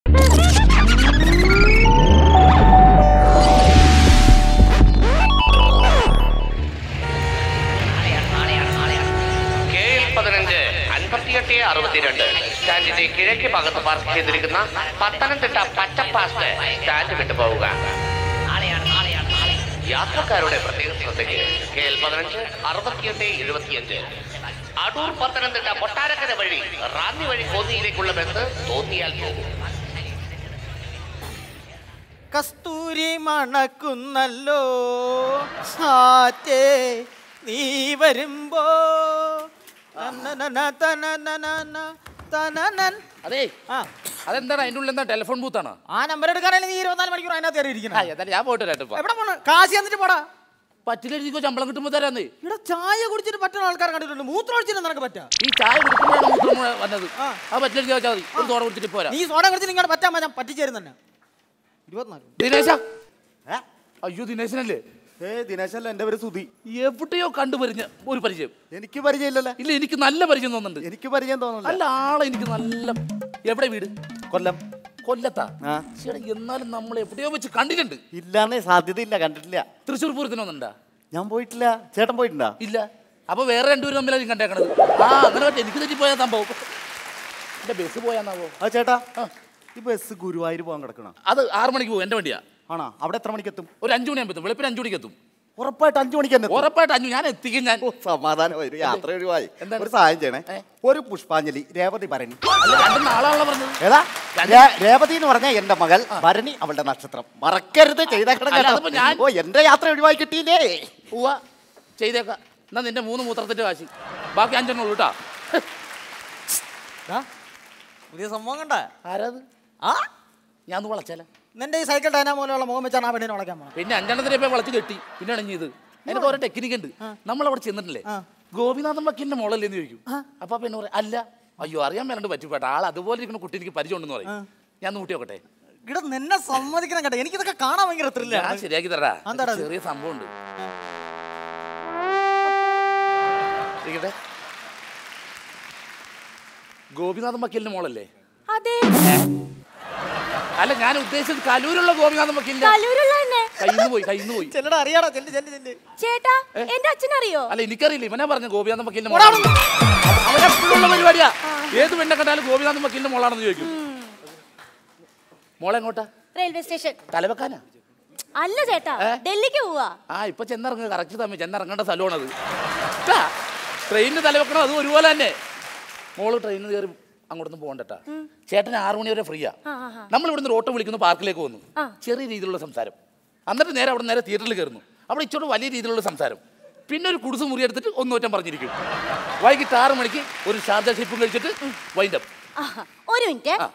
K L പതിനഞ്ച് അൻപത്തിയെട്ട് അറുപത്തിരണ്ട് സ്റ്റാൻഡിന്റെ കിഴക്ക് ഭാഗത്ത് പാർക്ക് ചെയ്തിരിക്കുന്ന പത്തനംതിട്ട പച്ചപ്പാസ്റ്റ് സ്റ്റാൻഡ് വിട്ടു പോവുക യാത്രക്കാരുടെ പ്രത്യേക ശ്രദ്ധയ്ക്ക് കെ എൽ പതിനഞ്ച് അറുപത്തിയെട്ട് എഴുപത്തിയഞ്ച് അടൂർ പത്തനംതിട്ട കൊട്ടാരക്കര വഴി റാന്നി വഴി കോന്നിയിലേക്കുള്ള ബസ് തോന്നിയാൽ പോകും കസ്തൂരി മണക്കുന്നല്ലോ സാറ്റേ നീ വരുമ്പോ തനനന തനനനന തനനൻ. അതെ ആ അതെന്താണ് അതിൻ്റെ ഉള്ളിൽ എന്താ ടെലിഫോൺ ബൂത്താണോ ആ നമ്പർ എടുക്കാനല്ലേ നീ ഇരുപത്തിനാല് മണിക്കൂർ അതിനകത്ത് കയറി ആ ഇരിക്കണം എന്തായാലും ഞാൻ പോയിട്ട് വരാട്ടോ ഇപ്പൊ. എവിടെ പോണ കാശി എന്നിട്ട് പോടാ പറ്റില്ലെനിക്കോ ശമ്പളം കിട്ടുമ്പോൾ തരാന്നേ ഇവിടെ ചായ കുടിച്ചിട്ട് പറ്റുന്ന ആൾക്കാർ കണ്ടിട്ടുണ്ട് മൂത്രം ഒഴിച്ചിട്ട് നിനക്ക് പറ്റാ ഈ ചായ കുടിക്കുമ്പോഴാണ് മൂത്രം മുഴുവൻ വന്നത് ആ. ആ പറ്റില്ലെങ്കിൽ ചോദിച്ചാൽ മതി ഒരു തോട കുടിച്ചിട്ട് പോരാ നീ സോഡ കുടിച്ചിട്ട് ഇങ്ങോട്ട് പറ്റാൻ ഞാൻ പറ്റിച്ചേരും തന്നെ ഇരുപത്തിനാല് ദിനേശ ഏ? അയ്യോ ദിനേശനല്ലേ ഏ ദിനേശല്ല എന്റെ പേര് സുധി എവിടെയോ കണ്ടുപരിഞ്ഞ ഒരു പരിചയം എനിക്ക് പരിചയമില്ലല്ലോ ഇല്ല എനിക്ക് നല്ല പരിചയം തോന്നുന്നുണ്ട് എനിക്ക് പരിചയം തോന്നുന്നില്ല അല്ല ആളെ എനിക്ക് നല്ല എവിടെ വീട് കൊല്ലം കൊല്ലത്താ ആ. ചേട്ടാ എന്നാലും നമ്മൾ എവിടെയോ വെച്ച് കണ്ടിട്ടുണ്ട് ഇല്ലാന്നേ സാധ്യതയില്ല കണ്ടിട്ടില്ല തൃശ്ശൂർ പൂരത്തിന് വന്നിട്ടുണ്ടാ ഞാൻ പോയിട്ടില്ല ചേട്ടൻ പോയിട്ടുണ്ടാ ഇല്ല അപ്പൊ വേറെ രണ്ടുപേരും തമ്മിലാണ് കണ്ടേക്കണത് ആ അങ്ങനെ പറ്റും എനിക്ക് തെറ്റിപ്പോയാ സംഭവം എന്റെ ബസ് പോയാന്നാവോ ആ ചേട്ടാ ആ. ഈ ബസ് ഗുരുവായൂർ പോകാൻ കിടക്കണം അത് ആറ് മണിക്ക് പോകും എന്റെ വണ്ടിയാ ആണോ അവിടെ എത്ര മണിക്ക് എത്തും ഒരു അഞ്ചു മണിയാകുമ്പോൾ എത്തും വെളുപ്പിന് അഞ്ചു മണിക്ക് എത്തും ഉറപ്പായിട്ട് അഞ്ചു മണിക്ക് തന്നെ എത്തും. ഉറപ്പായിട്ട് അഞ്ചു ഞാൻ എത്തിക്കും ഞാൻ ഓ സമാധാനമായി ഒരു യാത്ര ഒഴിവായി എന്താണ്? ഒരു സഹായം ചെയ്യണേ ഏ? ഒരു പുഷ്പാഞ്ജലി രേവതി ഭരണി അല്ല രണ്ടും നാളാണല്ലോ പറഞ്ഞത് ഏതാ രേ- രേവതി എന്ന് പറഞ്ഞ എന്റെ മകൾ ഭരണി അവളുടെ നക്ഷത്രം മറക്കരുത് ചെയ്തേക്കണം അല്ല, കേട്ടോ. അതിപ്പോ ഞാൻ- ഓ എന്റെ യാത്ര ഒഴിവായി കിട്ടിയില്ലേ ഉവ്വ ചെയ്തേക്കാം എന്നാ നിന്റെ മൂന്ന് മൂത്രത്തിന്റെ കാശി ബാക്കി അഞ്ചെണ്ണം ഉള്ളൂ കേട്ടാ പുതിയ സംഭവം കണ്ട ആരാത് ആ ഞാൻ ഒന്ന് വളച്ചാല നിന്റെ ഈ സൈക്കിൾ ഡൈനാമോലുള്ള മുഖം വെച്ചാണ് ആ പെണ്ണിനെ വളയ്ക്കാൻ പോണം പിന്നെ അഞ്ചെണ്ണത്തിനെ ഇപ്പൊ വളച്ച് കെട്ടി പിന്നെ അണഞ്ഞത് അതിനൊക്കെ ഓരോ ടെക്നിക്ക് ഉണ്ട് നമ്മൾ അവിടെ ചെന്നിട്ടില്ലേ ആ. ഗോപിനാഥൻ വക്കീലിന്റെ മോളല്ലേ എന്ന് ചോദിക്കും അപ്പൊ ആ പെണ്ണ് പറയും അല്ല അയ്യോ അറിയാൻ മേലണ്ട് പറ്റിപ്പെട്ട ആൾ അതുപോലെ ഇരിക്കുന്ന കുട്ടി എനിക്ക് പരിചയം ഉണ്ടെന്ന് പറയും ഞാൻ നൂട്ടി നോക്കട്ടെ ഇവിടെ നിന്നെ സമ്മതിക്കണം കേട്ടോ എനിക്കിതൊക്കെ കാണാൻ ഭയങ്കര ഞാൻ ത്രില്ലാണ് ശരിയാക്കി തരാ എന്താടാ അത്? ചെറിയ സംഭവം ഉണ്ട് ഇരിക്കട്ടെ ഗോപിനാഥൻ വക്കീലിന്റെ മോളല്ലേ അതെ അല്ല ഞാൻ ഉദ്ദേശിച്ചത് കലൂരുള്ള ഗോപിനാഥൻ വക്കീലിന്റെ കലൂരുള്ള തന്നെ കയ്യിന്ന് പോയി കയ്യിന്ന് പോയി ചെല്ലടാ അറിയാടാ ചെല്ല് ചെല്ല് ചെല്ല് ചേട്ടാ എന്റെ അച്ഛനറിയോ അല്ല എനിക്കറിയില്ല ഇവനാ പറഞ്ഞ ഗോപിനാഥൻ വക്കീലിന്റെ മോളാണെന്ന് അവനെപ്പോഴുള്ള പരിപാടിയാ ഏത് പെണ്ണെ കണ്ടാലും ഗോപിനാഥൻ വക്കീലിന്റെ മോളാണെന്ന് ചോദിക്കും മോളെ എങ്ങോട്ടാ റെയിൽവേ സ്റ്റേഷൻ തലവെക്കാനാ അല്ല ചേട്ടാ ഏ? ഡൽഹിക്ക് പോവാ ആ ഇപ്പൊ ചെന്നിറങ്ങുക കറക്റ്റ് സമയം ചെന്നിറങ്ങേണ്ട സ്ഥലമാണത് ട്രെയിനിന് തലവെക്കണം അതും ഒരുപോലെ തന്നെ മോള് ട്രെയിനിൽ കയറി അങ്ങോട്ടൊന്നും പോകണ്ടട്ടാ ചേട്ടന് ആറു മണി വരെ ഫ്രീയാ ആ, ആ, ആ. നമ്മൾ ഇവിടുന്ന് ഒരു ഓട്ടോ വിളിക്കുന്നു പാർക്കിലേക്ക് വന്നു ആ. ചെറിയ രീതിയിലുള്ള സംസാരം എന്നിട്ട് നേരെ അവിടെ നേരെ തിയേറ്ററിൽ കയറുന്നു അവിടെ ഇച്ചോട്ട് വലിയ രീതിയിലുള്ള സംസാരം പിന്നെ ഒരു കുടിസ് മുറി എടുത്തിട്ട് ഒന്നൂറ്റം പറഞ്ഞിരിക്കും വൈകിട്ട് ആറ് മണിക്ക് ഒരു ഷാർജ ഷിപ്പും കഴിച്ചിട്ട് വൈൻഡപ്പ് ആഹാ. ഒരു മിനിറ്റ് ആ.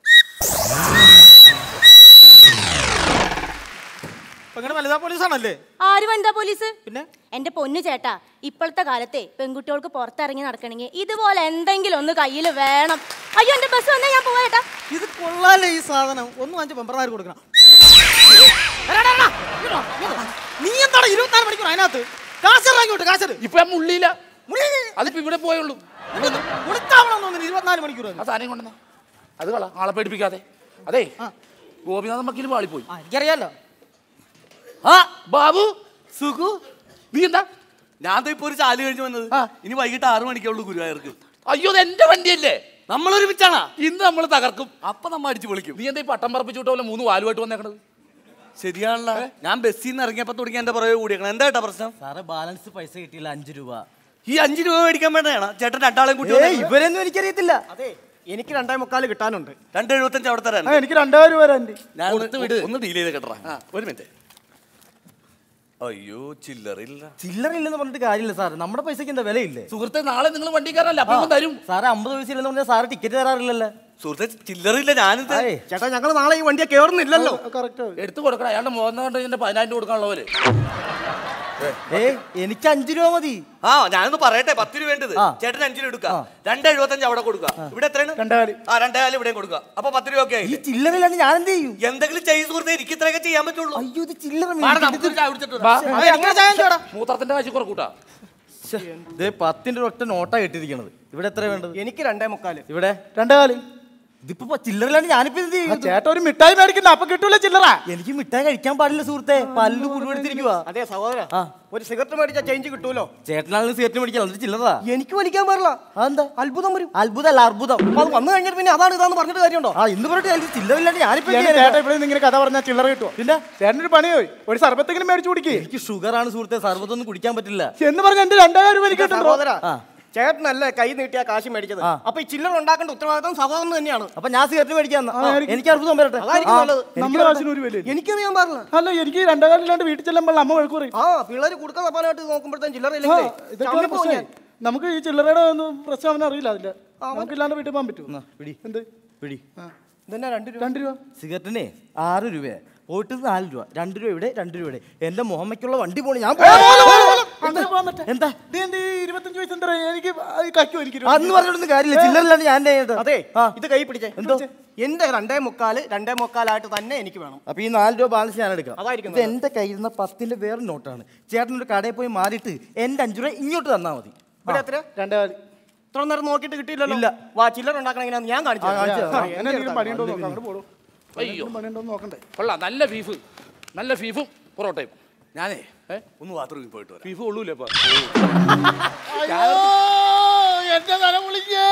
ഇപ്പൊ ഇങ്ങനെ വനിതാ പോലീസാണല്ലേ ആര് വനിതാ പോലീസ് പിന്നെ എന്റെ പൊന്നു ചേട്ടാ ഇപ്പോഴത്തെ കാലത്തെ പെൺകുട്ടികൾക്ക് പുറത്തിറങ്ങി നടക്കണമെങ്കിൽ ഇതുപോലെ എന്തെങ്കിലും ഒന്ന് കയ്യിൽ വേണം അയ്യോ എന്റെ ബസ് വന്നാ ഞാൻ പോവാ ചേട്ടാ ഇത് കൊള്ളാലേ ഈ സാധനം ഒന്ന് വാങ്ങിച്ച് പെമ്പറന്നാർ കൊടുക്കണം എടാ, എടാ, എടാ, ഇങ്ങോട്ട് വാ, ഇങ്ങോട്ട് വാ. നീ എന്താണ് ഇരുപത്തിനാല് മണിക്കൂർ അതിനകത്ത് കാശറ ഇങ്ങോട്ട് കാശറ് ഇപ്പൊ ഞാൻ മുള്ളിയില്ല അതിപ്പോ ഇവിടെ പോയുള്ളൂ കൊടുത്താവണം തോന്നുന്നു ഇരുപത്തിനാല് മണിക്കൂർ ആ സാധനം കൊണ്ടുവന്ന അത് കള ആളെ പേടിപ്പിക്കാതെ അതെ ഗോപിനാഥൻ വക്കീൽ പാളിപ്പോയി ആ എനിക്കറിയാലോ ആ ബാബു സുഖു നീ എന്താ ഞാൻ ദേ ഇപ്പൊ ഒരു ചാല് കഴിഞ്ഞ് വന്നത് ആ. ഇനി വൈകിട്ട് ആറു മണിക്കുള്ളൂ ഗുരുവായൂർക്ക് അയ്യോ ഇത് എന്റെ വണ്ടിയല്ലേ നമ്മൾ ഒരുമിച്ചാണാ ഇന്ന് നമ്മൾ തകർക്കും അപ്പൊ നമ്മ അടിച്ചു പൊളിക്കും നീ എന്താ ഈ പട്ടം പറപ്പിച്ചു വിട്ട പോലെ മൂന്ന് വാലുമായിട്ട് വന്നേക്കണത് ശരിയാണല്ലോ ഞാൻ ബസ്സിൽ നിന്ന് ഇറങ്ങിയപ്പോ തുടങ്ങി എന്റെ പുറകെ കൂടിയേക്കണം എന്താ ഏട്ടാ പ്രശ്നം സാറേ ബാലൻസ് പൈസ കിട്ടിയില്ല അഞ്ച് രൂപ ഈ അഞ്ച് രൂപ മേടിക്കാൻ വേണ്ടതാണ് ചേട്ടൻ രണ്ടാളെയും കൂട്ടി ഏയ് വന്നേക്കണം. ഇവരൊന്നും എനിക്കറിയത്തില്ല അതെ എനിക്ക് രണ്ടേ മുക്കാല് കിട്ടാനുണ്ട് രണ്ട് എഴുപത്തഞ്ച് അവിടെ തരാൻ ആ, എനിക്ക് രണ്ടായിരം രൂപ തരാൻ ഞാൻ കൊടുത്ത് വിട്. ഒന്ന് ഡീൽ ചെയ്ത് കേട്ടറാ ഒരു മിനിറ്റ് അയ്യോ ചില്ലറില്ല ചില്ലറ ഇല്ലെന്ന് പറഞ്ഞിട്ട് കാര്യമില്ല സാർ നമ്മുടെ പൈസക്ക് എന്താ വിലയില്ലേ സുഹൃത്തെ നാളെ നിങ്ങൾ വണ്ടി കയറല്ല അപ്പൊ ഇവൻ തരും സാറേ അമ്പത് പൈസ ഇല്ലെന്ന് പറഞ്ഞാൽ സാറ് ടിക്കറ്റ് തരാറില്ലല്ലോ സുഹൃത്തെ ചില്ലറില്ല ഞാനിത് അതെ ചേട്ടാ ഞങ്ങൾ നാളെ ഈ വണ്ടിയെ കേറുന്നില്ലല്ലോ കറക്റ്റ് എടുത്തു കൊടുക്കണം അയാളുടെ മോഹൻ കണ്ട് ഇതിന്റെ പതിനായിരം കൊടുക്കാനുള്ള പോലെ ഏ എനിക്ക് അഞ്ച് രൂപ മതി ആ ഞാനൊന്ന് പറയട്ടെ പത്ത് രൂപ വേണ്ടത് ആ. ചേട്ടൻ അഞ്ച് രൂപ എടുക്കുക രണ്ട് എഴുപത്തഞ്ച് അവിടെ കൊടുക്കുക ഇവിടെ എത്രയാണ് രണ്ടേകാല്. ആ രണ്ടേകാല് ഇവിടെ കൊടുക്കുക അപ്പൊ പത്ത് രൂപ ഒക്കെ ഈ ആയില്ലേ? ചില്ലറയില്ലാണ്ട് ഞാൻ എന്ത് ചെയ്യും എന്തെങ്കിലും ചെയ്ത് സുഹൃത്തെ എനിക്ക് ഇത്രയൊക്കെ ചെയ്യാൻ പറ്റുള്ളൂ അയ്യോ ഇത് ചില്ലറ വാടാ, മേടിക്കരുത്. നമുക്കൊരു ചായ കുടിച്ചിട്ട് വരാം. ബാ. അതെ, അങ്ങനെ ചായ ചേട്ടാ മൂത്രത്തിന്റെ കാശ് കുറക്കൂട്ടാ ശ്ശെ, ദേ പത്തിന്റെ ഒറ്റ നോട്ടാ കെട്ടിയിരിക്കണത് ഇവിടെ എത്ര വേണ്ടത് എനിക്ക് രണ്ടേ മുക്കാല് ഇവിടെ രണ്ടേകാല് ഇതിപ്പോ ചില്ലറിലാണ് ഞാനിപ്പോ എന്ത് ആ ചെയ്യും ചേട്ടാ ഒരു മിഠായി മേടിക്കണ്ട അപ്പൊ കിട്ടൂല ചില്ലറ എനിക്ക് മിഠായി കഴിക്കാൻ പാടില്ല സുഹൃത്തെ പല്ല് പുഴുവെടുത്തിരിക്കുവാ അതെ സഹോദര ആ. ഒരു സിഗരറ്റ് മേടിച്ചാൽ ചേഞ്ച് കിട്ടൂലോ ചേട്ടനാണെങ്കിലും സിഗരറ്റ് മേടിക്കാൻ അത് ചില്ലറാ എനിക്ക് വലിക്കാൻ പാടില്ല അതെന്താ അത്ഭുതം വരും അത്ഭുതമല്ല അർബുദം അപ്പൊ അത് വന്നു കഴിഞ്ഞിട്ട് പിന്നെ അതാണ് ഇതാന്ന് പറഞ്ഞിട്ട് കാര്യമുണ്ടോ ആ ഇന്ന് പറഞ്ഞിട്ട് എനിക്ക് ചില്ലറില്ലാണ്ട് ഞാനിപ്പോ എന്ത് ചേട്ടാ ചെയ്യാനാ? ഇവിടെ നിന്ന് ഇങ്ങനെ കഥ പറഞ്ഞാൽ ചില്ലറ കിട്ടുമോ പിന്നെ ചേട്ടനൊരു പണിയോ ഒരു സർബത്തെങ്കിലും മേടിച്ചു കുടിക്കേ എനിക്ക് ഷുഗറാണ് സുഹൃത്തെ സർബത്തൊന്നും കുടിക്കാൻ പറ്റില്ല എന്ന് പറഞ്ഞ എന്റെ രണ്ടായിരം രൂപ എനിക്ക് കിട്ടുന്നുണ്ടോ സഹോദര ആ. ചേട്ടനല്ലേ കൈ നീട്ടിയ കാശ് മേടിച്ചത് ആ. അപ്പൊ ഈ ചില്ലറ ഉണ്ടാക്കേണ്ട ഉത്തരവാദിത്വം സഹോദരൻ തന്നെയാണ് അപ്പൊ ഞാൻ സിഗരറ്റ് മേടിക്കാൻ ആ, എനിക്ക് എനിക്ക് അർബുദം വരട്ടെ അതായിരിക്കും ആ, നല്ലത്. എനിക്ക് നമ്മുടെ വരട്ടെ. കാശിന് ഒരു വില എനിക്കറിയാൻ പാടില്ല അല്ല എനിക്ക് രണ്ടായിരം ഇല്ലാണ്ട് വീട്ടിൽ ചെല്ലുമ്പോൾ അമ്മ വഴക്ക് പറയും ആ പിള്ളേര് കൊടുക്കാൻ തപ്പാനായിട്ട് നോക്കുമ്പോഴത്തേക്കും ചില്ലറ ആ, ഇല്ലെങ്കിൽ ഇതൊക്കെയാണ് പ്രശ്നം നമുക്ക് ഈ ചില്ലറയുടെ ഒന്നും പ്രശ്നം അവന് അറിയില്ല അതില്ല നമുക്ക് ഇല്ലാണ്ട് വീട്ടിൽ പോകാൻ പറ്റുമോ എന്നാ, പിടി എന്ത് പിടി ഇതന്നെ രണ്ട് രൂപ രണ്ട് രൂപ സിഗരറ്റിനെ ആറ് രൂപ പോയിട്ട് നാല് രൂപ രണ്ട് രൂപ ഇവിടെ രണ്ട് രൂപ ഇവിടെ എന്റെ മുഹമ്മയ്ക്കുള്ള വണ്ടി പോണി ഞാൻ ഏ, പോലെ, പോലെ, പോലെ. അങ്ങനെ പോകാൻ പറ്റാ. എന്താ നീ എന്ത് ഈ ഇരുപത്തഞ്ച് വയസ്സ് എന്താ എനിക്ക് അത് കയ്ക്കോ എനിക്ക് അന്ന് പറഞ്ഞിട്ടൊന്നും കാര്യമില്ല ചില്ലറില്ലാണ്ട് ഞാൻ എന്താ ചെയ്യേണ്ടത്? അതെ ആ ഇത് കൈ പിടിച്ചേ എന്തോ? എന്റെ രണ്ടേ മുക്കാല് രണ്ടേ മുക്കാലായിട്ട് തന്നെ എനിക്ക് വേണം അപ്പൊ ഈ നാല് രൂപ ബാലൻസ് ഞാൻ എടുക്കാം അതായിരിക്കും ഇത് എന്റെ കയ്യിൽ നിന്ന് പത്തിന്റെ വേറെ നോട്ടാണ് ചേട്ടൻ ഒരു കടയിൽ പോയി മാറിയിട്ട് എന്റെ അഞ്ചു രൂപ ഇങ്ങോട്ട് തന്നാ മതി ഇവിടെ എത്ര രണ്ടായിരം ഇത്ര നേരം നോക്കിയിട്ട് കിട്ടിയില്ലല്ലോ ഇല്ല. വാ ചില്ലറ ഉണ്ടാക്കണം എങ്ങനെയാന്ന് ഞാൻ കാണിച്ചു ആ, കാണിച്ചു തരാം. അങ്ങനെ എന്തെങ്കിലും പണിയുണ്ടോ നോക്കാം അങ്ങോട്ട് പോടും അയ്യോ പണിയുണ്ടോ നോക്കണ്ടേ കൊള്ളാം നല്ല ബീഫ് നല്ല ബീഫും പൊറോട്ടയും ഞാനേ ഏ? ഒന്ന് ബാത്റൂമിൽ പോയിട്ട് വരാം ബീഫ് കൊള്ളൂലേ ഇപ്പൊ എന്റെ തല പൊളിഞ്ഞേ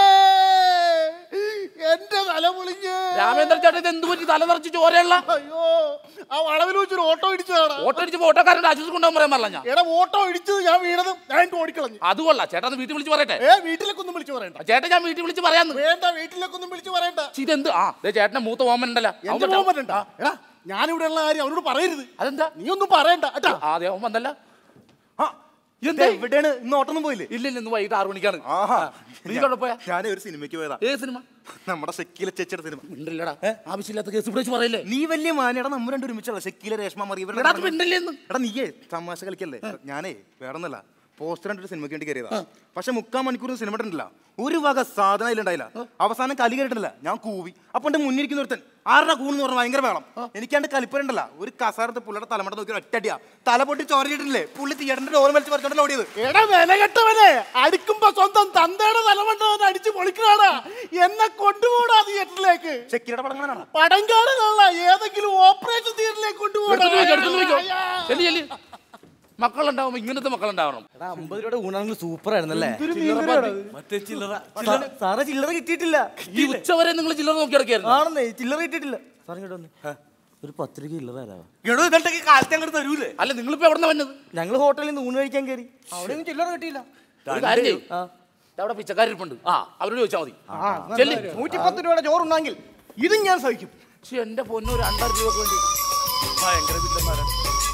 എന്റെ തല പൊളിഞ്ഞേ രാമേന്ദ്ര ചേട്ടൻ ഇത് എന്ത് പറ്റി തല നിറച്ച് ചോരയുള്ള അയ്യോ ആ വളവിൽ വെച്ചൊരു ഓട്ടോ ഇടിച്ചതാണ് ഓട്ടോ അടിച്ചപ്പോ ഓട്ടോക്കാരന്റെ ആശുപത്രി കൊണ്ടുപോകാൻ പറയാൻ പറഞ്ഞ ഞാൻ എടാ ഓട്ടോ ഇടിച്ചത് ഞാൻ വീണതും ഞാൻ ഇങ്ങ് ഓടിക്കളഞ്ഞു അത് കൊള്ളാം ചേട്ടാ ഒന്ന് വീട്ടിൽ വിളിച്ച് പറയട്ടെ ഏ വീട്ടിലേക്കൊന്നും വിളിച്ചു പറയണ്ട ചേട്ടൻ ഞാൻ വീട്ടിൽ വിളിച്ച് പറയാന്ന് വേണ്ട വീട്ടിലേക്കൊന്നും വിളിച്ചു പറയണ്ട ശ്ശി, ഇതെന്ത് ആ ദേ ചേട്ടന്റെ മൂത്ത ഓമൻ ഉണ്ടല്ലോ അവൻ എന്റെ പറ്റാ- മോൻ വരണ്ട എടാ ഞാനിവിടെ ഉള്ള കാര്യം അവനോട് പറയരുത് അതെന്താ നീ ഒന്നും പറയണ്ട കേട്ടാ ആ അതെ അവൻ വന്നല്ല എന്താ എവിടെയാണ് ഇന്ന് ഓട്ടൊന്നും പോയില്ലേ ഇല്ല ഇല്ല ഇന്ന് വൈകിട്ട് ആറ് മണിക്കാണ് ആഹാ നീ കൊണ്ട് പോയാ ഞാൻ ഒരു സിനിമയ്ക്ക് പോയതാ ഏത് സിനിമ നമ്മുടെ ഷക്കീല ചേച്ചിയുടെ സിനിമ മിണ്ടല്ലടാ ആവശ്യമില്ലാത്ത കേസ് ഇവിടെ വെച്ച് പറയല്ലേ നീ വലിയ മാനയുടെ നമ്മൾ രണ്ടു ഒരുമിച്ചുള്ള ഷക്കീല രേഷ്മ മറി ഇവരുടെ എടാ, അത് മിണ്ടല്ലേന്ന് എടാ നീയേ തമാശ കളിക്കല്ലേ ഞാനേ വേറൊന്നല്ല പോസ്റ്റർ ഒരു സിനിമയ്ക്ക് വേണ്ടി കയറിയതാ പക്ഷെ മുക്കാൽ മണിക്കൂർ സിനിമ ഇട്ടില്ല ഒരു വക സാധനം അതിലുണ്ടായില്ല അവസാനം കലി കയറിയിട്ടില്ല ഞാൻ കൂവി അപ്പൊ എന്റെ മുന്നിരിക്കുന്ന ഒരുത്തൻ ആരുടെ കൂന്ന് പറഞ്ഞ ഭയങ്കര വേളം എനിക്കാണ്ട് കലിപ്പരുണ്ടല്ല ഒരു കസാരത്തെ പുള്ളിയുടെ തലമുറ നോക്കി ഒറ്റടിയാ തല പൊട്ടി ചോരയിട്ടില്ലേ പുള്ളി തിയേറ്ററിന്റെ ഡോർ വലിച്ച് പറിച്ചോണ്ടല്ലോ ഓടിയത് എടാ വില കെട്ടവനെ അടിക്കുമ്പോ സ്വന്തം തന്തയുടെ തലമണ്ടവനെ അടിച്ച് പൊളിക്കണാടാ എന്നെ കൊണ്ടുപോടാ തിയേറ്ററിലേക്ക് ഷക്കീലയുടെ പടങ്ങളാണ് പടം കാണാനുള്ള ഏതെങ്കിലും ഓപ്പറേഷൻ തിയേറ്ററിലേക്ക് എടുത്തു വെക്കോ, എടുത്തു വെക്കോ. കൊണ്ടുപോടാ ചെല്ലി ചെല്ലി മക്കളുണ്ടാവുമ്പോ ഇങ്ങനത്തെ മക്കളുണ്ടാവണം എടാ അമ്പത് രൂപയുടെ ഊണാണെങ്കിൽ സൂപ്പർ ആയിരുന്നല്ലേ ഇതൊരു മീൻകറിയാടാ ഇത്. മറ്റേ ചില്ലറ സാ- സാറേ ചില്ലറ കിട്ടിയിട്ടില്ല ഈ ഉച്ചവരെ നിങ്ങൾ ചില്ലറ നോക്കി കിടക്കായിരുന്നു ആണെന്നേ ചില്ലറ കിട്ടിയിട്ടില്ല സാറേ ഇങ്ങോട്ട് വന്നേ ഒരു പത്ത് രൂപ ചില്ലറ തരാവാ എടോ ഇതൊക്കെ കാലത്തെ അങ്ങോട്ട് തരൂലേ അല്ല നിങ്ങളിപ്പോ എവിടെ നിന്ന് വന്നത് ഞങ്ങൾ ഹോട്ടലിൽ നിന്ന് ഊണ് കഴിക്കാൻ കയറി അവിടെയും ചില്ലറ കിട്ടിയില്ല ഒരു കാര്യം ചെയ്യ്. ആ. അവിടെ പിച്ചക്കാരിപ്പുണ്ട് ആ അവരോട് ചോദിച്ചാൽ മതി ചെല്ലി നൂറ്റിപ്പത്ത് രൂപയുടെ ചോറുണ്ടെങ്കിൽ ഇതും ഞാൻ സഹിക്കും പക്ഷെ എന്റെ പൊന്നു ഒരു രണ്ടായിരം രൂപക്ക് വേണ്ടി ഭയങ്കര വില്ലന്മാരാണ്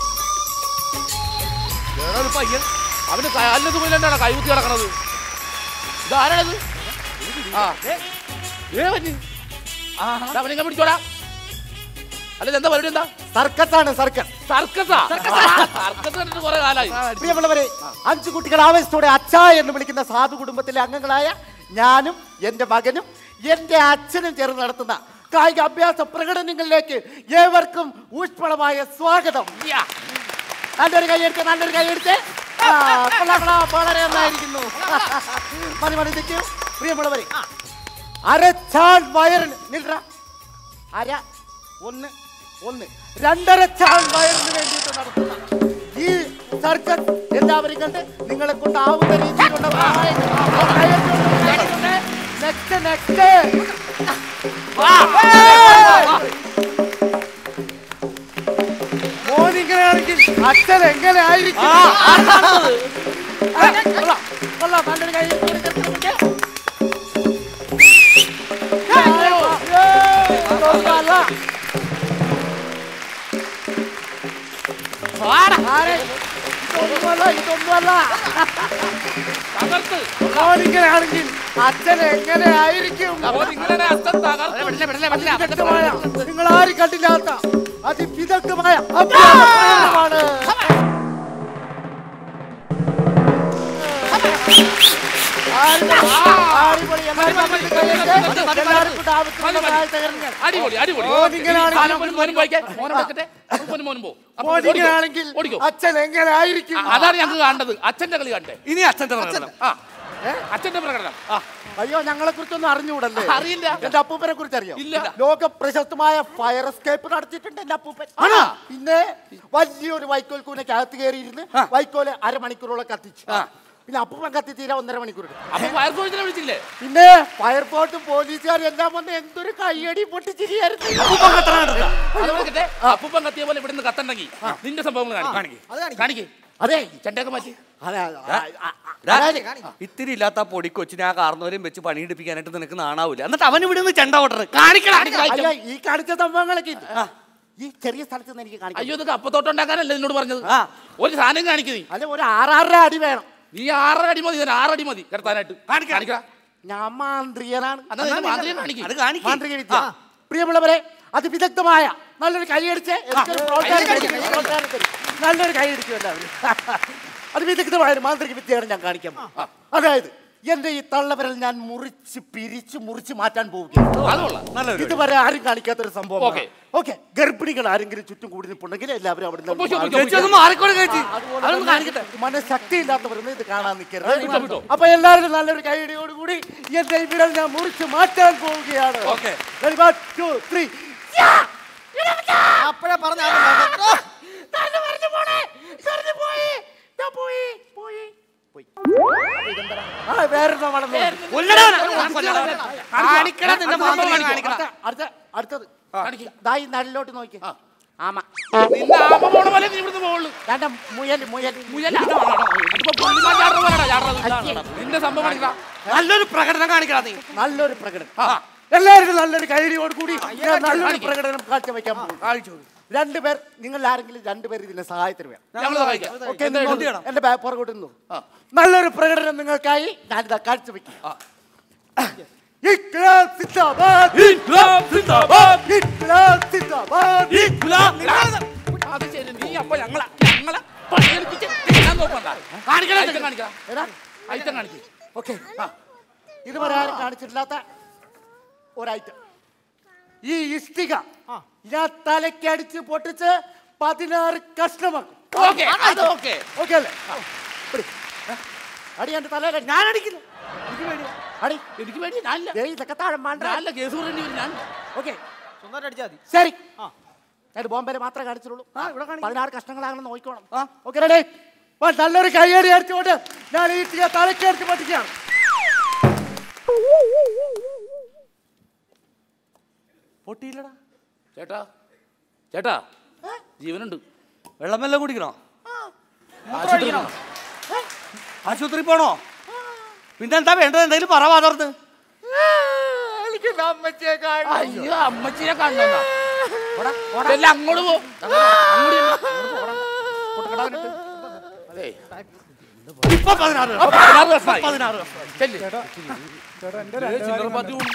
വേറെ ഒരു പയ്യൻ അവന് കാലിന് തുമ്മിലാണ് കൈകുത്തി കിടക്കണത് ഇതാരാണത് ആ ഏ പറ്റി അവനെ പിടിച്ചോടാ അല്ല എന്താ പരിപാടി എന്താ സർക്കസ് ആണ് സർക്കസ് സർക്കസാ സർക്കസ് കണ്ടിട്ട് കുറെ കാലായി പ്രിയമുള്ളവരെ അഞ്ചു കുട്ടികൾ ആവേശത്തോടെ അച്ഛ എന്ന് വിളിക്കുന്ന സാധു കുടുംബത്തിലെ അംഗങ്ങളായ ഞാനും എൻ്റെ മകനും എൻ്റെ അച്ഛനും ചേർന്ന് നടത്തുന്ന കായിക അഭ്യാസ പ്രകടനങ്ങളിലേക്ക് ഏവർക്കും ഊഷ്മളമായ സ്വാഗതം നല്ലൊരു കൈയെടുത്ത് നല്ലൊരു കൈയെടുത്ത് ആ, കൊള്ളാം, കൊള്ളാം, വളരെ നന്നായിരിക്കുന്നു മതി മതി നിൽക്കൂ പ്രിയമുള്ളവരെ അരച്ചാൽ വയറിന് നിൽറ അര ഒന്ന് ഒന്ന് രണ്ടര ചാൾ വയറിന് വേണ്ടിയിട്ട് നടത്തുന്ന ഈ സർക്കസ് എല്ലാവരും കണ്ട് നിങ്ങളെ കൊണ്ടാവുന്ന രീതിയിലുള്ള നെക്സ്റ്റ് നെക്സ്റ്റ് മോനിങ്ങനെയാണെങ്കിൽ അച്ഛൻ എങ്ങനെ ആയിരിക്കും കൊള്ളാം, കൊള്ളാം, നല്ലൊരു കൈ കൊടുക്ക്. ഏയ്, തോന്നുകയല്ല. ആരെ? ഇതൊന്നുമല്ല ഇതൊന്നുമല്ല തകർത്ത് മോനിങ്ങനെയാണെങ്കിൽ അച്ഛൻ എങ്ങനെ ആയിരിക്കും ഇങ്ങനെ അച്ഛൻ തകർത്ത് അതിവിദഗ്ധമായ നിങ്ങൾ ആരും കണ്ടില്ലാത്ത അതിവിദഗ്ധമായ അഭ്യാസമാണ് അടിപൊളി അടിപൊളി മോനിങ്ങനാണെങ്കിൽ- കാലം പോലും മോനും പോയിക്കേ. മോനും വെക്കട്ടെ. അപ്പൊ മോനും മോനും പോ. അപ്പൊ ഓടിക്കോ. മോനിങ്ങനാണെങ്കിൽ ഓടിക്കോ. അച്ഛൻ എങ്ങനെ ആയിരിക്കും അതാണ് ഞങ്ങൾക്ക് കാണേണ്ടത് അച്ഛന്റെ കളി കണ്ടേ ഇനി അച്ഛൻ്റെ നടക്കണം ആ അച്ഛന്റെ പ്രകടനം ആ അയ്യോ ഞങ്ങളെ കുറിച്ചൊന്നും അറിഞ്ഞുകൂടല്ലേ അറിയില്ല. എന്റെ അപ്പൂപ്പനെ കുറിച്ച് അറിയാം ഇല്ല. ലോക പ്രശസ്തമായ ഫയർ എസ്കേപ്പ് നടത്തിയിട്ടുണ്ട് എന്റെ അപ്പൂപ്പൻ ആണോ? പിന്നെ വലിയൊരു വൈക്കോൽ കൂനയ്ക്ക് അകത്ത് കയറിയിരുന്ന് വൈക്കോല് അരമണിക്കൂറോളം കത്തിച്ചു പിന്നെ അപ്പൂപ്പൻ കത്തി തീരാ ഒന്നര മണിക്കൂർ എടുക്കും. അപ്പൊ ഫയർഫോഴ്സിനെ വിളിച്ചില്ലേ പിന്നെ ഫയർഫോഴ്സും പോലീസുകാരും എല്ലാം വന്ന് എന്തൊരു കയ്യടി പൊട്ടിച്ചിരിയായിരുന്നു അത് വിളിക്കട്ടെ അപ്പൂപ്പൻ കത്തിയ പോലെ ഇവിടുന്ന് കത്തണ്ടെങ്കിൽ നിന്റെ സംഭവങ്ങൾ കാണിക്ക് കാണിക്ക് അതെ ചെണ്ടയൊക്കെ മാറ്റി അതെ ദാ, ഇത്തിരി ഇല്ലാത്ത ആ പൊടിക്കൊച്ചിനെ ആ കാർന്നവരെയും വെച്ച് പണിയെടുപ്പിക്കാനായിട്ട് നിനക്ക് നാണാവൂല എന്നിട്ട് അവൻ ഇവിടെ നിന്ന് ചെണ്ട ഓട്ടർ അയ്യോ, ഈ കാണിച്ച സംഭവങ്ങളൊക്കെ ഇത്. ഈ ചെറിയ സ്ഥലത്ത് നിന്ന് എനിക്ക് കാണിക്കാം അയ്യോ ഇതൊക്കെ അപ്പത്തോട്ടുണ്ടാക്കാനല്ല എന്നോട് പറഞ്ഞത് ഒരു സാധനം കാണിക്ക് നീ അല്ല ഒരു ആറാറര അടി വേണം നീ ആറര അടി മതി ഇതിന് ആറടി മതി കിടത്താനായിട്ട് കാണിക്കാം ഞാൻ മാന്ത്രികനാണ് എന്നാ നിന്റെ മാന്ത്രികൻ കാണിക്ക്. അത് കാണിക്ക്. മാന്ത്രിക വിദ്യ പ്രിയമുള്ളവരെ അതിവിദഗ്ധമായ നല്ലൊരു കൈയടിച്ച് എനിക്കൊരു പ്രോത്സാഹനം തരും. പ്രോത്സാഹനം തരും. നല്ലൊരു കൈയടിക്കും എല്ലാവരും അതിവിദഗ്ധമായ ഒരു മാന്ത്രിക വിദ്യയാണ് ഞാൻ കാണിക്കാൻ പോകുന്നത്. അതായത് എന്റെ ഈ തള്ളവിരൽ ഞാൻ മുറിച്ച് പിരിച്ച് മുറിച്ച് മാറ്റാൻ പോവുകയാണ് അത് കൊള്ളാം ഇതുവരെ ആരും കാണിക്കാത്തൊരു സംഭവം ഓക്കേ. ഓക്കെ ഗർഭിണികൾ ആരെങ്കിലും ചുറ്റും കൂടി നിൽപ്പുണ്ടെങ്കിൽ എല്ലാവരും അവിടെ നിന്ന് പൊയ്ക്കോ, മാറി. പൊയ്ക്കോ, ചേച്ചി ഒന്ന് മാറിക്കോളെ ചേച്ചി അതുപോലെ അതൊന്ന് തന്നെ കാണിക്കട്ടെ മനഃശക്തി ഇല്ലാത്തവരൊന്നും ഇത് കാണാൻ വിട്ടോ, നിൽക്കരുത് വിട്ടോ. അപ്പൊ എല്ലാവരും നല്ലൊരു കൈയടിയോടുകൂടി എന്റെ ഈ വിരൽ ഞാൻ മുറിച്ച് മാറ്റാൻ പോവുകയാണ് okay. Ready, one, two, three. അപ്പഴേ പറഞ്ഞ ആ, വേറൊരെണ്ണം വളർന്നു വന്നു. കാണിക്കണം നിന്റെ മാന്ത്രികൻ കാണിക്കണം അടുത്ത- അടുത്ത- അടുത്തത് കാണിക്ക്. ദാ ഈ നല്ലോട്ട് നോക്കി ആമ നിന്റെ ആമ പോണ പോലെ നീ ഇവിടുന്ന് പോകുള്ളൂ രണ്ട് മുയൽ മുയൽ മുയല ഇതിപ്പോ പുള്ളിമാൻ ചാടുന്ന പോലെയാടാ ചാടുന്നത്. നിന്റെ സംഭവം കാണിക്കാം നല്ലൊരു പ്രകടനം കാണിക്കണം നീ നല്ലൊരു പ്രകടനം എല്ലാവരും നല്ലൊരു കൈയടിയോട് കൂടി ഞാൻ നല്ലൊരു പ്രകടനം കാഴ്ചവെക്കാൻ പോകും രണ്ടുപേർ നിങ്ങൾ ആരെങ്കിലും രണ്ടുപേർ ഇതിന്റെ സഹായത്തിന് വേണം ഞങ്ങൾ സഹായിക്കാം ഓക്കേ, നിന്നോളൂ. എന്റെ ബാ- പുറകോട്ട് നിന്നു നല്ലൊരു പ്രകടനം നിങ്ങൾക്കായി ഞാനിതാ കാഴ്ചവെക്കും ഇൻക്ലാബ് സിന്ദാബാദ്! ഇൻക്ലാബ് സിന്ദാബാദ്! അത് ശരി നീ അപ്പൊ ഞങ്ങളെ ഞങ്ങളെ പണിയെടുപ്പിച്ച് തിന്നാൻ നോക്കണ്ട കാണിക്കണം ഐറ്റം കാണിക്കാം എടാ, ഐറ്റം കാണിക്കും ഓക്കേ. ഇതുവരെ ആരും കാണിച്ചിട്ടില്ലാത്ത ഒരൈറ്റം ഈ ഇഷ്ടിക ഞാൻ തലക്കടിച്ച് പൊട്ടിച്ച് പതിനാറ് കഷ്ണമാക്കും ഓക്കെ അത് ഓക്കെ ഓക്കെ അല്ലേ പിടി. ഏ? അടി എന്റെ തലയില ഞാൻ അടിക്കില്ല എനിക്ക് വേണ്ടി അടി എനിക്ക് വേണ്ടി ഞാനില്ല ദേ ഇതൊക്കെ താഴെ മാണ്ട ഞാനില്ല കേസ് പറയേണ്ടി വരും ഞാൻ ഓക്കെ സ്വന്തമായിട്ട് അടിച്ചാൽ മതി ശരി ഞാൻ ബോംബെയിൽ മാത്രമേ കാണിച്ചുള്ളൂ പതിനാറ് കഷ്ണങ്ങളാണെന്ന് നോക്കിക്കോണം ഓക്കെ റെഡി നല്ലൊരു കൈയടി അടിച്ചുകൊണ്ട് ഞാൻ ഈ ഇഷ്ടിക തലക്കടിച്ച് പൊട്ടിക്കുകയാണ് പൊട്ടിയില്ലടാ ചേട്ടാ ചേട്ടാ ജീവനുണ്ട് വെള്ളം വെള്ളം കുടിക്കണോ ആശുപത്രി പോണോ പിന്നെ എന്താ വേണ്ടത് എന്തെങ്കിലും പറ വാതർന്ന് എനിക്ക് അമ്മച്ചിയെ കാണണം അയ്യോ അമ്മച്ചിയെ കാണുന്ന എല്ലാം അങ്ങോട്ട് പോ അങ്ങോട്ട് ചെല്ല്. അതെ ഇപ്പൊ പതിനാറ് ആ, പതിനാറ് വർഷമായി. പതിനാറ് ചെല്ല്. ഏ, ചില്ലറ പാത്തി കൊണ്ട്.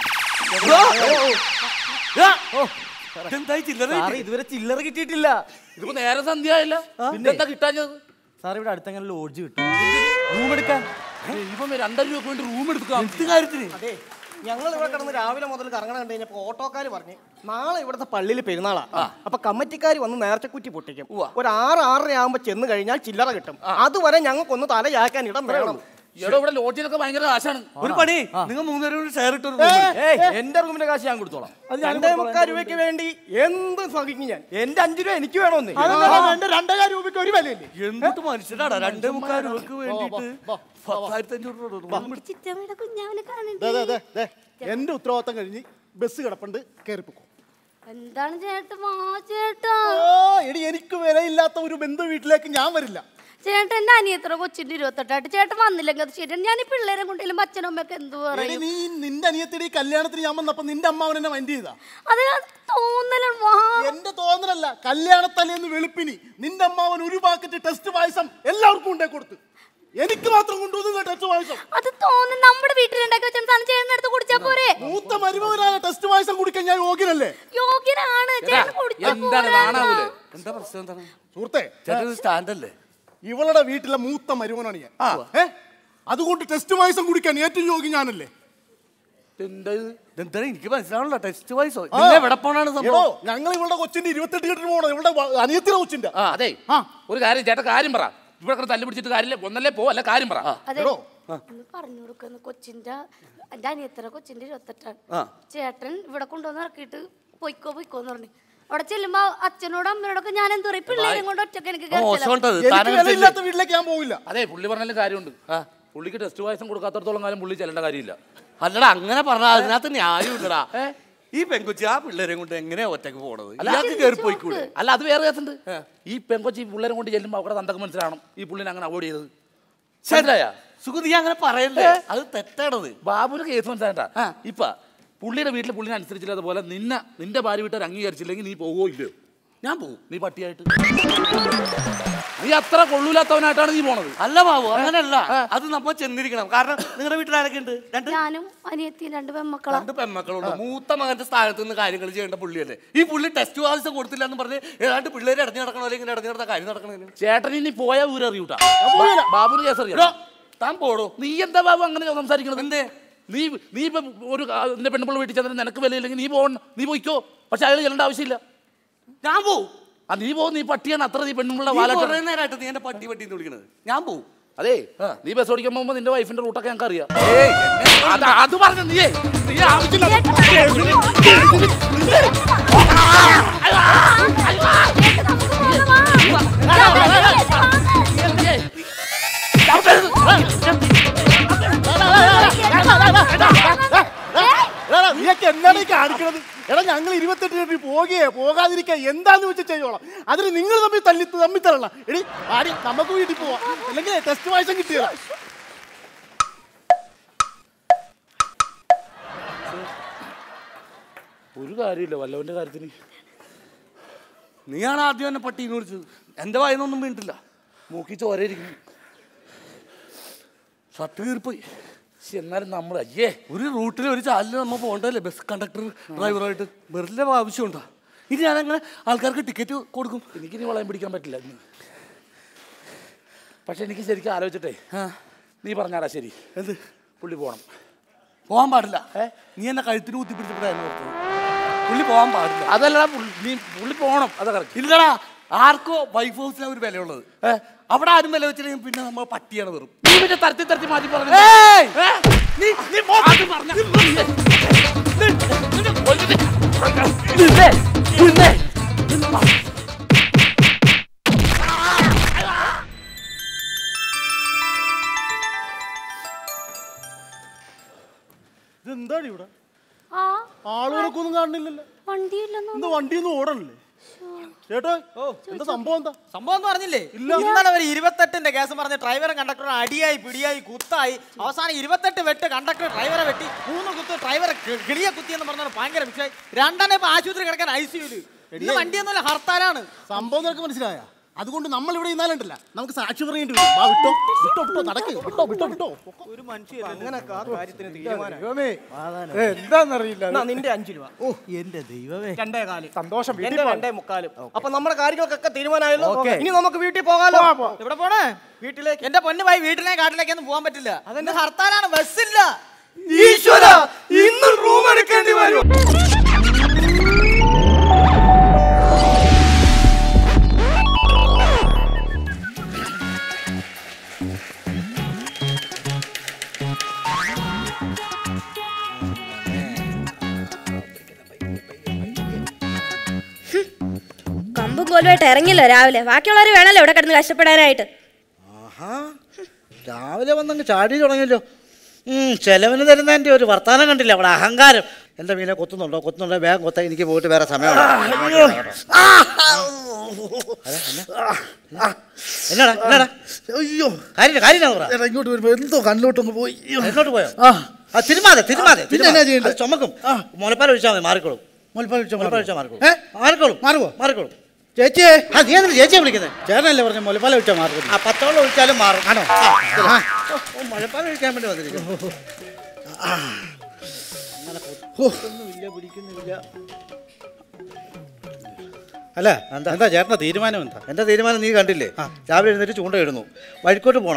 എന്തായി ചില്ലറ സാറ് ഇതുവരെ ചില്ലറ കിട്ടിയിട്ടില്ല ഇതിപ്പോ നേരെ സന്ധ്യ ആയില്ല എന്താ കിട്ടാഞ്ഞത് സാർ ഇവിടെ അടുത്തെങ്ങനെ ലോഡ്ജ് കിട്ടും റൂം എടുക്കാൻ ഇപ്പം രണ്ടര രൂപ വേണ്ടി റൂം എടുക്കാം എന്ത് കാര്യത്തിന് അതെ ഞങ്ങൾ ഇവിടെ കിടന്ന് രാവിലെ മുതൽ കറങ്ങണ കണ്ടു കഴിഞ്ഞപ്പോ ഓട്ടോക്കാർ പറഞ്ഞ് നാളെ ഇവിടുത്തെ പള്ളിയിൽ പെരുന്നാളാ അപ്പൊ കമ്മിറ്റിക്കാർ വന്ന് നേർച്ചക്കുറ്റി പൊട്ടിക്കും ഒരു ആറ് ആറര ആകുമ്പോ ചെന്ന് കഴിഞ്ഞാൽ ചില്ലറ കിട്ടും അതുവരെ ഞങ്ങൾക്കൊന്ന് തല ചാക്കാൻ ഇടം വേണം ഇവിടെ ഇവിടെ ലോഡ്ജിനൊക്കെ ഭയങ്കര കാശാണ് ഒരു പണി നിങ്ങൾ മൂന്നുപേരും ഒരു ഷെയർ ഇട്ട് ഏയ് എന്റെ റൂമിന്റെ കാശ് ഞാൻ കൊടുത്തോളാം രണ്ടേ മുക്കാൽ രൂപയ്ക്ക് വേണ്ടി എന്ത് സഹിക്കും ഞാൻ എന്റെ അഞ്ചു രൂപ എനിക്ക് വേണമെന്ന് എന്റെ രണ്ടര രൂപയ്ക്ക് ഒരു വിലയില്ലേ എന്തിട്ട് മനുഷ്യനാടാ രണ്ടേ മുക്കാൽ രൂപക്ക് വേണ്ടിട്ട് പത്തായിരത്തി അഞ്ഞൂറ് രൂപ കൊടുക്കണം. ചിറ്റമ്മയുടെ കുഞ്ഞാവിനെ കാണണ്ടേ ദേ, ദേ, ദേ, ദേ. എന്റെ ഉത്തരവാദിത്തം കഴിഞ്ഞ് ബസ് കിടപ്പുണ്ട് കയറിപ്പോക്കും എന്താണ് ചേട്ടാ മാ ചേട്ടാ ഓ എടി എനിക്ക് വിലയില്ലാത്ത ഒരു ബന്ധു വീട്ടിലേക്ക് ഞാൻ വരില്ല ചേട്ടൻ എന്റെ അനിയത്ര കൊച്ചിന്റെ ഇരുപത്തെട്ടായിട്ട് ചേട്ടൻ വന്നില്ലെങ്കിൽ അത് ശരിയാണ് ഞാൻ ഈ പിള്ളേരെ കൊണ്ടിലും അച്ഛനും അമ്മയൊക്കെ എന്ത് എടി, പറയും നീ നിന്റെ അനിയത്തിന്റെ ഈ കല്യാണത്തിന് ഞാൻ വന്നപ്പോ നിന്റെ അമ്മാവൻ എന്നെ മൈൻഡ് ചെയ്താ അതിനകത്ത് തോന്നലാണ് വാ എന്റെ തോന്നലല്ല കല്യാണത്തലേന്ന് വെളുപ്പിനി നിന്റെ അമ്മാവൻ ഒരു പാക്കറ്റ് ടെസ്റ്റ് പായസം എല്ലാവർക്കും കൊണ്ടേ കൊടുത്തു എനിക്ക് മാത്രം കൊണ്ടുവന്നു ടെസ്റ്റ് പായസം അത് തോന്നുന്നു നമ്മുടെ വീട്ടിലുണ്ടാക്കി വെച്ചാൽ സാധനം ചേട്ടൻ എടുത്ത് കുടിച്ചാ പോരെ മൂത്ത മരുമകനായ ടെസ്റ്റ് പായസം കുടിക്കാൻ ഞാൻ യോഗ്യനല്ലേ യോഗ്യനാണ് ചേട്ടൻ കുടിച്ചാ എന്താണ് കാണാവൂലേ എന്താ പ്രശ്നം എന്താണ് സുഹൃത്തെ ചേട്ടൻ സ്റ്റാൻഡ് അല്ലേ ഇവളുടെ വീട്ടിലെ മൂത്ത മരുമനാണ് ഞാൻ ഏ അതുകൊണ്ട് ടെസ്റ്റ് പായസം കുടിക്കാൻ ഏറ്റവും യോഗ്യ ഞാനല്ലേ എന്താ ഇത്? ഇതെന്താ എനിക്ക് മനസ്സിലാവണല്ലോ ടെസ്റ്റ് വയസ്സോ നിങ്ങൾ എവിടെ പോണാണ് എടോ സംഭവം ഞങ്ങൾ ഇവളുടെ കൊച്ചിന്റെ ഇരുപത്തെട്ട് കെട്ടിന് പോകണം ഇവളുടെ വ- അനിയത്തിയുടെ കൊച്ചിന്റെ ആ അതെ ഒരു കാര്യം ചേട്ടാ കാര്യം പറ ഇവിടെ കിടന്ന് തല്ലു പിടിച്ചിട്ട് കാര്യമില്ല ഒന്നല്ലേ പോ അല്ല കാര്യം പറ അതെ എടോ ഒന്ന് പറഞ്ഞു കൊടുക്കുന്ന കൊച്ചിന്റെ എന്റെ അനിയത്തര കൊച്ചിന്റെ ഇരുപത്തെട്ടാണ് ആ. ചേട്ടൻ ഇവിടെ കൊണ്ടുവന്ന് ഇറക്കിയിട്ട് പൊയ്ക്കോ പൊയ്ക്കോന്ന് പറഞ്ഞു അവിടെ ചെല്ലുമ്പോ അച്ഛനോടും അമ്മയോടൊക്കെ ഞാൻ എന്ത് പറയും പിള്ളേരെയും കൊണ്ട് ഒറ്റക്ക് എനിക്ക് കയറി ചെല്ലാൻ മോശമുണ്ടത് എനിക്ക് വിലയില്ലാത്ത വീട്ടിലേക്ക് ഞാൻ പോവില്ല അതെ പുള്ളി പറഞ്ഞാലും കാര്യമുണ്ട് പുള്ളിക്ക് ടെസ്റ്റ് വയസ്സും കൊടുക്കാത്തടത്തോളം കാലം പുള്ളി ചെല്ലേണ്ട കാര്യമില്ല അല്ലടാ അങ്ങനെ പറഞ്ഞാൽ അതിനകത്ത് ന്യായമില്ലടാ ഈ പെൺകുച്ചി ആ പിള്ളേരെ കൊണ്ട് എങ്ങനെയാ ഒറ്റക്ക് പോണത് ഇയാൾക്ക് കയറി പോയിക്കൂടെ അല്ല അത് വേറെ കേസുണ്ട് ഈ പെങ്കൊച്ചി പിള്ളേരെ കൊണ്ട് ചെല്ലുമ്പോൾ അവിടെ തന്തക്ക് മനസ്സിലാവണം ഈ പുള്ളിനെ അങ്ങനെ അവോയ്ഡ് ചെയ്തത് മനസ്സിലായ സുഖ നീ അങ്ങനെ പറയല്ലേ അത് തെറ്റാണത് ബാബുവിന് കേസ് മനസ്സിലായിട്ടാ ഇപ്പൊ പുള്ളിയുടെ വീട്ടിൽ പുള്ളിനെ അനുസരിച്ചില്ലാത്ത പോലെ നിന്നെ നിന്റെ ഭാര്യ വീട്ടുകാർ അംഗീകരിച്ചില്ലെങ്കിൽ നീ പോവോ ഇല്ലയോ ഞാൻ പോകും നീ പട്ടിയായിട്ട് നീ അത്ര കൊള്ളൂലാത്തവനായിട്ടാണ് നീ പോണത് അല്ല ബാബു അങ്ങനെയല്ല അത് നമ്മൾ ചെന്നിരിക്കണം കാരണം നിങ്ങളുടെ വീട്ടിൽ ആരൊക്കെ ഉണ്ട് രണ്ട് ഞാനും അനിയത്തിയും രണ്ട് പെമ്മക്കളാ രണ്ട് പെൺമക്കളുണ്ട് മൂത്ത മകന്റെ സ്ഥാനത്ത് നിന്ന് കാര്യങ്ങൾ ചെയ്യേണ്ട പുള്ളിയല്ലേ ഈ പുള്ളി ടെസ്റ്റ് ആവശ്യം കൊടുത്തില്ല എന്ന് പറഞ്ഞ് ഏതാണ്ട് പിള്ളേര് ഇടഞ്ഞു നടക്കണോ അല്ലെങ്കിൽ ഇങ്ങനെ ഇടഞ്ഞു നടന്ന കാര്യം നടക്കണേ ചേട്ടൻ ഇനി പോയാ ഊര് അറിയൂട്ടാ ബാബുന് കേസ് അറിയാം എടോ, താൻ പോടോ നീ എന്താ ബാബു അങ്ങനെ സംസാരിക്കണത് എന്തേ നീ നീ ഇപ്പൊ ഒരു ആ, നിന്റെ പെൺപിള്ള വീട്ടിൽ ചെന്നിട്ട് നിനക്ക് വിലയില്ലെങ്കിൽ നീ പോകണം നീ പോയിക്കോ പക്ഷെ അയാൾ ചെല്ലേണ്ട ആവശ്യമില്ല ഞാൻ പോവും ആ നീ പോകും നീ പട്ടിയാണ് അത്ര നീ പെണ്ണുള്ള നീ വാലട്ട് കുറേ നേരമായിട്ട് നീ എന്റെ പട്ടി പട്ടി എന്ന് വിളിക്കണത് ഞാൻ പോവും അതെ നീ ബസ് ഓടിക്കാൻ പോകുമ്പോ നിന്റെ വൈഫിന്റെ റൂട്ടൊക്കെ ഞങ്ങൾക്ക് അറിയാം അത് അത് പറഞ്ഞു നീ നീ നീയൊക്കെ എന്താണ് ഈ കാണിക്കണത് എടാ ഞങ്ങൾ ഇരുപത്തെട്ട് രൂപ പോകുകയെ പോകാതിരിക്കുക എന്താന്ന് വെച്ച് ചെയ്തോളാം അതിന് നിങ്ങൾ തമ്മിൽ തല്ലി തമ്മിൽ തരണ്ട എടി ആടി നമുക്ക് വീട്ടിൽ പോവാം അല്ലെങ്കിൽ ടെസ്റ്റ് വായിസം കിട്ടിയതാ ഒരു കാര്യമില്ല വല്ലവന്റെ കാര്യത്തിന് നീയാണ് ആദ്യം എന്നെ പട്ടി എന്ന് വിളിച്ചത് എന്റെ വായനൊന്നും വീണിട്ടില്ല മൂക്കി ചോരയിരിക്കുന്നു ഷർട്ട് കീറിപ്പോയി ശ്ശെ, എന്നാലും നമ്മൾ അയ്യേ ഒരു റൂട്ടിൽ ഒരു ചാലിൽ നമ്മൾ പോകണ്ടല്ലേ ബസ് കണ്ടക്ടർ ഡ്രൈവറായിട്ട് വെറുതെ ആവശ്യമുണ്ടോ ഇനി ഞാനങ്ങനെ ആൾക്കാർക്ക് ടിക്കറ്റ് കൊടുക്കും എനിക്കിനി വളയം പിടിക്കാൻ പറ്റില്ല ഇന്ന്. പക്ഷെ എനിക്ക് ശരിക്കും ആലോചിച്ചിട്ടേ നീ പറഞ്ഞാടാ ശരി എന്ത് പുള്ളി പോണം പോകാൻ പാടില്ല നീ എന്നെ കഴുത്തിന് കുത്തിപ്പിടിച്ചപ്പോഴായിരുന്നു ഓർത്തത് പുള്ളി പോകാൻ പാടില്ല അതല്ലടാ പുള്ളി- നീ പുള്ളി പോണം അതാ കറക്റ്റ് ഇല്ലടാ ആർക്കോ വൈഫ് ഹൗസിലാണ് ഒരു വിലയുള്ളത് അവിടെ ആരും വില വെച്ചില്ലെങ്കിൽ പിന്നെ നമ്മൾ പട്ടിയാണ് വെറും നീ പിന്നെ തരത്തി തരത്തി മാറ്റി പറഞ്ഞു ഏയ്! നീ നീ പോ. അത് പറഞ്ഞ- നിന്നെ, നിന്നെ കൊല്ലിട്ട്. നിന്നെ, നിന്നെ. ഇതെന്താണ് ഇവിടെ ആ ആളുകളൊക്കെ കാണുന്നില്ലല്ലോ വണ്ടിയില്ലെന്നോ എന്താ വണ്ടിയൊന്നും ഓടണല്ലേ ചേട്ടോ ഓ എന്താ സംഭവം എന്താ സംഭവം എന്ന് പറഞ്ഞില്ലേ ഇന്നലെ ഒരു ഇരുപത്തെട്ടിന്റെ കേസ് പറഞ്ഞ് ഡ്രൈവറും കണ്ടക്ടറും അടിയായി പിടിയായി കുത്തായി അവസാനം ഇരുപത്തെട്ട് വെട്ട് കണ്ടക്ടർ ഡ്രൈവറെ വെട്ടി മൂന്ന് കുത്ത് ഡ്രൈവറെ കി- കിളിയെ കുത്തി എന്ന് പറഞ്ഞാൽ ഭയങ്കര വിഷയമായി രണ്ടെണ്ണം ഇപ്പൊ ആശുപത്രി കിടക്കാൻ ഐ സിയുല് ഇന്ന് വണ്ടിയൊന്നുമില്ല ഹർത്താലാണ് സംഭവം നിനക്ക് മനസ്സിലായ അതുകൊണ്ട് നമ്മൾ ഇവിടെ ഇന്നാലുണ്ടല്ല നമുക്ക് സാക്ഷി പറയേണ്ടി വരും വാ, വിട്ടോ വിട്ടോ വിട്ടോ നടക്ക് വിട്ടോ വിട്ടോ വിട്ടോ ഒരു മനുഷ്യൻ അങ്ങനൊക്കെ ആ കാര്യത്തിന് തീരുമാനം എന്താന്നറിയില്ല എന്നാ നിന്റെ അഞ്ചു രൂപ ഓ എന്റെ ദൈവമേ രണ്ടേ കാല് സന്തോഷം വീട്ടിൽ എന്റെ പോകാം. രണ്ടേ മുക്കാലും അപ്പൊ നമ്മുടെ കാര്യങ്ങൾക്കൊക്കെ തീരുമാനമായല്ലോ ഓക്കേ. ഇനി നമുക്ക് വീട്ടിൽ പോകാലോ എവിടെ പോണേ വീട്ടിലേക്ക് എന്റെ പൊന്നു പോയി വീട്ടിലേക്ക് കാട്ടിലേക്കൊന്നും പോകാൻ പറ്റില്ല അതെന്റെ ഹർത്താലാണ് ബസ്സില്ല ഈശ്വര ഇന്നും റൂം എടുക്കേണ്ടി വരും കമ്പും കോലുമായിട്ട് ഇറങ്ങില്ലോ രാവിലെ ബാക്കിയുള്ളവർ വേണമല്ലോ ഇവിടെ കിടന്ന് കഷ്ടപ്പെടാനായിട്ട് ആഹാ രാവിലെ വന്നങ്ങ് ചാടി തുടങ്ങിയല്ലോ ഉം, ചെലവിന് തരുന്നതിൻ്റെ ഒരു വർത്താനം കണ്ടില്ല അവിടെ അഹങ്കാരം എൻ്റെ മീനെ കൊത്തുന്നുണ്ടോ കൊത്തുന്നുണ്ടോ വേഗം കൊത്ത എനിക്ക് പോയിട്ട് വേറെ സമയമുണ്ട് അതെ, എന്നാ? എന്നാടാ എന്നാടാ അയ്യോ കാര്യം കാര്യം പറ എടാ ഇങ്ങോട്ട് വരുമ്പോ എന്തോ കണ്ണിലോട്ടൊന്ന് പോയി അയ്യോ. എന്നോട്ട് പോയോ ആ ആ തിരുമാതെ തിരുമാതെ പിന്നെ എന്നാ ചെയ്യണ്ടേ? അത് ചുമക്കും മുലപ്പാൽ ഒഴിച്ചാൽ മതി മാറിക്കോളും മുലപ്പാൽ ഒഴിച്ചാ മുലപ്പാൽ മാറുമോ? ഒഴിച്ചാൽ മാറിക്കോളും ഏ? മാറിക്കോളും മാറുമോ? മാറിക്കോളും ചേച്ചിയെ ആ നീ എന്തിനാ ചേച്ചിയെ വിളിക്കുന്നത് ചേട്ടനല്ലേ പറഞ്ഞ മുലപ്പാൽ ഒഴിച്ചാ മാറും ആ പത്തോളം ഒഴിച്ചാലും മാറും ആണോ ആ. ഓ, മുലപ്പാൽ ഒഴിക്കാൻ വേണ്ടി വന്നിരിക്കുന്നു ഒന്നുമില്ല പിടിക്കുന്നില്ല അല്ല എന്താ എന്താ ചേട്ടന്റെ തീരുമാനം എന്താ എന്റെ തീരുമാനം നീ കണ്ടില്ലേ രാവിലെ എഴുന്നേറ്റ് ചൂണ്ട ഇടുന്നു വഴിക്കോട്ട് പോകണം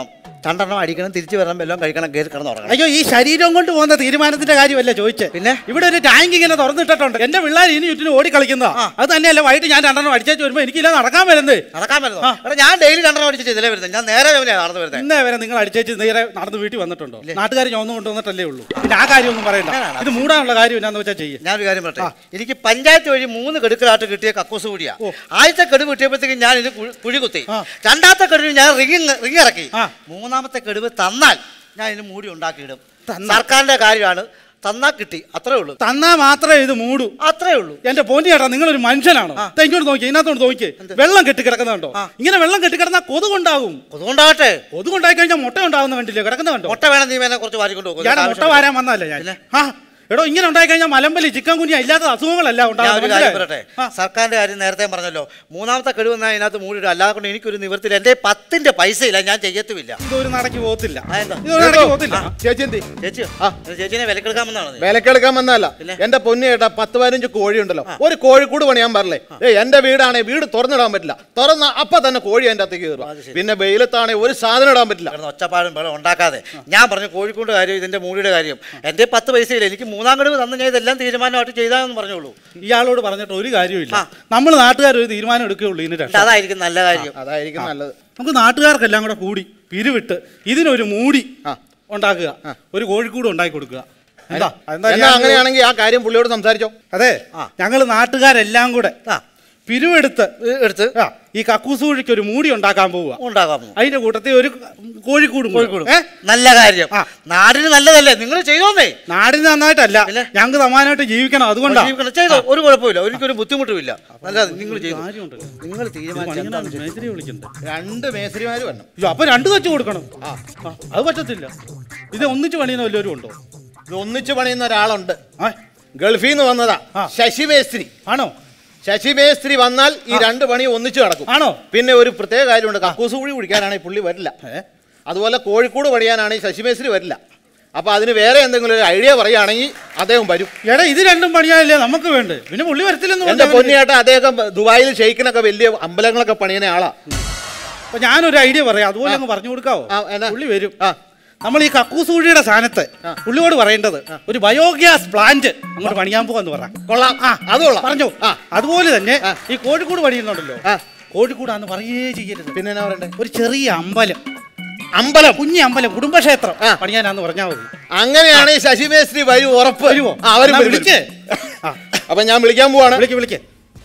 രണ്ടെണ്ണം അടിക്കണം തിരിച്ചു വരണം വെല്ലം കഴിക്കണം കയറി കിടന്ന് ഉറങ്ങണം അയ്യോ ഈ ശരീരം കൊണ്ട് പോകുന്ന തീരുമാനത്തിന്റെ കാര്യമല്ല ചോദിച്ചേ പിന്നെ ഇവിടെ ഒരു ടാങ്ക് ഇങ്ങനെ തുറന്നിട്ടിട്ടുണ്ട് എന്റെ പിള്ളേർ ഇനി ചുറ്റിനും ഓടി കളിക്കുന്നതാ അത് തന്നെയല്ല വൈകിട്ട് ഞാൻ രണ്ടെണ്ണം അടിച്ചു വരുമ്പോ എനിക്കില്ല നടക്കാൻ വരുന്നത് നടക്കാൻ വരുന്നു എടാ ഞാൻ ഡെയിലി രണ്ടെണ്ണം അടിച്ചിട്ട് ഇതിലേ വരുന്നത് ഞാൻ നേരെ രാവിലെ നടന്നു വരുന്നത് ഇന്നേ വരെ നിങ്ങൾ അടിച്ചേച്ച് നേരെ നടന്ന് വീട്ടിൽ വന്നിട്ടുണ്ടോ നാട്ടുകാർ ചുവന്നു കൊണ്ടുവന്നിട്ടല്ലേ ഉള്ളൂ പിന്നെ ആ കാര്യമൊന്നും പറയണ്ട ഇത് മൂടാനുള്ള കാര്യം എന്നാന്ന് വെച്ചാൽ ചെയ്യും ഞാനൊരു കാര്യം പറയട്ടെ എനിക്ക് പഞ്ചായത്ത് വഴി മൂന്ന് കെടുക്കലായിട്ട് കിട്ടിയ കക്കൂസ് കൂടിയാ ആദ്യത്തെ കെടുവ് കിട്ടിയപ്പോഴത്തേക്കും ഞാൻ ഇത് കുഴി- കുഴി കുത്തി രണ്ടാമത്തെ കെടുവിന് ഞാൻ റിങ് റിങ് ഇറക്കി മൂന്നാമത്തെ കെടുവ് തന്നാൽ ഞാൻ ഇതിന് മൂടി ഉണ്ടാക്കിയിടും സർക്കാരിന്റെ കാര്യമാണ് തന്നാ കിട്ടി അത്രേ ഉള്ളൂ തന്നാ മാത്രമേ ഇത് മൂടൂ അത്രേ ഉള്ളൂ എന്റെ പോന്നി ചേട്ടാ നിങ്ങളൊരു മനുഷ്യനാണോ ദേ ഇങ്ങോട്ട് നോക്കി ഇതിനകത്തോട്ട് നോക്കി വെള്ളം കെട്ടി കിടക്കുന്നുണ്ടോ ഇങ്ങനെ വെള്ളം കെട്ടി കിടന്നാൽ കൊതുകുണ്ടാകും കൊതുകുണ്ടാകട്ടെ കൊതുകുണ്ടായി കഴിഞ്ഞാൽ മുട്ട ഉണ്ടാകുന്ന കണ്ടില്ലേ കിടക്കുന്ന കണ്ടോ മുട്ട വേണം നീ വേണേ കുറച്ച് വാരിക്കൊണ്ട് പോകും ഞാൻ മുട്ട വാരാൻ വന്നതല്ല ഞാൻ ആ എടോ ഇങ്ങനെ ഉണ്ടായി കഴിഞ്ഞാൽ മലമ്പലി ചിക്കൻ കുനിയ ഇല്ലാത്ത അസുഖങ്ങളല്ല ഞാൻ ഒരു കാര്യം ഉണ്ടാകുന്നത് പറയട്ടെ സർക്കാരിന്റെ കാര്യം നേരത്തെ പറഞ്ഞല്ലോ മൂന്നാമത്തെ കഴിവ് എന്നാൽ ഇതിനകത്ത് മൂടിയിടും അല്ലാതെ കൊണ്ട് എനിക്കൊരു നിവൃത്തിയില്ല എന്റെ പത്തിന്റെ പൈസ ഇല്ല ഞാൻ ചെയ്യത്തുമില്ല ഇതൊരു നടക്ക് പോകത്തില്ല അതെന്താ? ഇതൊരു നടക്ക് പോകത്തില്ല ചേച്ചി എന്തി ചേച്ചി ചേച്ചിനെ വിലക്കെടുക്കാമെന്നാണ് വിലക്കെടുക്കാൻ വന്നതല്ല എന്റെ പൊന്നു ചേട്ടാ പത്ത് പതിനഞ്ച് കോഴി ഉണ്ടല്ലോ ഒരു കോഴിക്കൂട് പണിയാൻ പറഞ്ഞേ ഏ എന്റെ വീടാണെ വീട് തുറന്നിടാൻ പറ്റില്ല തുറന്ന അപ്പൊ തന്നെ കോഴി അതിന്റെ അകത്തേക്ക് കയറും പിന്നെ വെയിലത്താണെ ഒരു സാധനം ഇടാൻ പറ്റില്ല കിടന്ന് ഒച്ചപ്പാടും വെള്ളം ഉണ്ടാക്കാതെ ഞാൻ പറഞ്ഞു കോഴിക്കോട് കാര്യം ഇതിന്റെ മൂടിയുടെ കാര്യം എന്റെ പത്ത് പൈസ ഇല്ല എനിക്ക് മൂന്നാം കഴിവ് തന്നു ഞാൻ ഇതെല്ലാം തീരുമാനമായിട്ട് ചെയ്താന്ന് പറഞ്ഞോളൂ ഇയാളോട് പറഞ്ഞിട്ട് ഒരു കാര്യമില്ല നമ്മൾ നാട്ടുകാർ ഒരു തീരുമാനം എടുക്കുകയുള്ളൂ ഇതിന് രക്ഷ അതായിരിക്കും നല്ല കാര്യം അതായിരിക്കും നല്ലത് നമുക്ക് നാട്ടുകാർക്കെല്ലാം കൂടെ കൂടി പിരിവിട്ട് ഇതിനൊരു മൂടി ഉണ്ടാക്കുക ഒരു കോഴിക്കൂട് ഉണ്ടാക്കി കൊടുക്കുക എന്താ എന്താ എന്നാ ഞാൻ- അങ്ങനെയാണെങ്കിൽ ആ കാര്യം പുള്ളിയോട് സംസാരിച്ചോ അതെ ഞങ്ങൾ നാട്ടുകാരെല്ലാം കൂടെ പിരിവെടുത്ത് എടുത്ത് ഈ കക്കൂസ് കുഴിക്ക് ഒരു മൂടി ഉണ്ടാക്കാൻ പോവുക ഉണ്ടാക്കാം അതിന്റെ കൂട്ടത്തിൽ ഒരു കോഴിക്കൂടും കൂടെ. കോഴിക്കോട് ഏ? നല്ല കാര്യം നാടിന് നല്ലതല്ലേ നിങ്ങൾ ചെയ്തോന്നേ നാടിന് നന്നായിട്ടല്ല ഞങ്ങൾക്ക് സമാനമായിട്ട് ജീവിക്കണം അതുകൊണ്ടാണ് ജീവിക്കണം. ചെയ്തോ ഒരു കുഴപ്പമില്ല ഒരിക്കലും ബുദ്ധിമുട്ടുമില്ല നല്ല നിങ്ങൾ ചെയ്തു നിങ്ങൾ തീരുമാനിച്ചു എന്താണെന്ന് ചെയ്തോ. മേസ്തിരി വിളിക്കണ്ടേ രണ്ട് മേസ്ത്രിമാര് വരണം അയ്യോ, അപ്പൊ രണ്ട് വെച്ച് കൊടുക്കണം ആ, അത് പറ്റത്തില്ല ഇത് ഒന്നിച്ച് പണിയുന്ന വല്ലവരും ഉണ്ടോ ഇത് ഒന്നിച്ച് പണിയുന്ന ഒരാളുണ്ട് ഗൾഫിൽ നിന്ന് വന്നതാ ശശി മേസ്ത്രി ആണോ ശശി മേസ്ത്രി വന്നാൽ ഈ രണ്ട് പണി ഒന്നിച്ച് നടക്കും ആണോ പിന്നെ ഒരു പ്രത്യേക കാര്യമുണ്ട് കക്കൂസ് കുഴി കുടിക്കാനാണെങ്കിൽ പുള്ളി വരില്ല അതുപോലെ കോഴിക്കോട് പണിയാനാണെങ്കിൽ ശശി മേസ്ത്രി വരില്ല അപ്പൊ അതിന് വേറെ എന്തെങ്കിലും ഒരു ഐഡിയ പറയുകയാണെങ്കിൽ അദ്ദേഹം വരും എടാ ഇത് രണ്ടും പണിയാനില്ലേ നമുക്ക് വേണ്ട പിന്നെ പുള്ളി വരത്തില്ലെന്ന് എന്റെ പറഞ്ഞാൽ മതി. പൊന്നിയേട്ട അദ്ദേഹം ദുബായിൽ ഷെയ്ക്കിനൊക്കെ വലിയ അമ്പലങ്ങളൊക്കെ പണിയുന്ന ആളാ അപ്പൊ ഞാനൊരു ഐഡിയ പറയാം അതുപോലെ അങ്ങ് പറഞ്ഞു കൊടുക്കാവോ പുള്ളി വരും നമ്മൾ ഈ കക്കൂസ് കുഴിയുടെ സ്ഥാനത്ത് പുള്ളിയോട് പറയേണ്ടത് ഒരു ബയോഗ്യാസ് പ്ലാന്റ് അങ്ങോട്ട് പണിയാൻ പോകാന്ന് പറ കൊള്ളാം ആ അത് കൊള്ളാം പറഞ്ഞു അതുപോലെ തന്നെ ഈ കോഴിക്കോട് പണിയുന്നുണ്ടല്ലോ കോഴിക്കോടാന്ന് പറയേ ചെയ്യരുത് പിന്നെ എന്നാ പറയണ്ടേ ഒരു ചെറിയ അമ്പലം അമ്പലം കുഞ്ഞി അമ്പലം കുടുംബക്ഷേത്രം പണിയാനാന്ന് പറഞ്ഞാൽ മതി അങ്ങനെയാണെങ്കിൽ ശശി മേസ്ത്രി വരും ഉറപ്പ് വരുമോ? ആ, അവരും എന്നാ വരും. വിളിക്ക്. അപ്പൊ ഞാൻ വിളിക്കാൻ പോവാണ് വിളിക്ക് വിളിക്ക്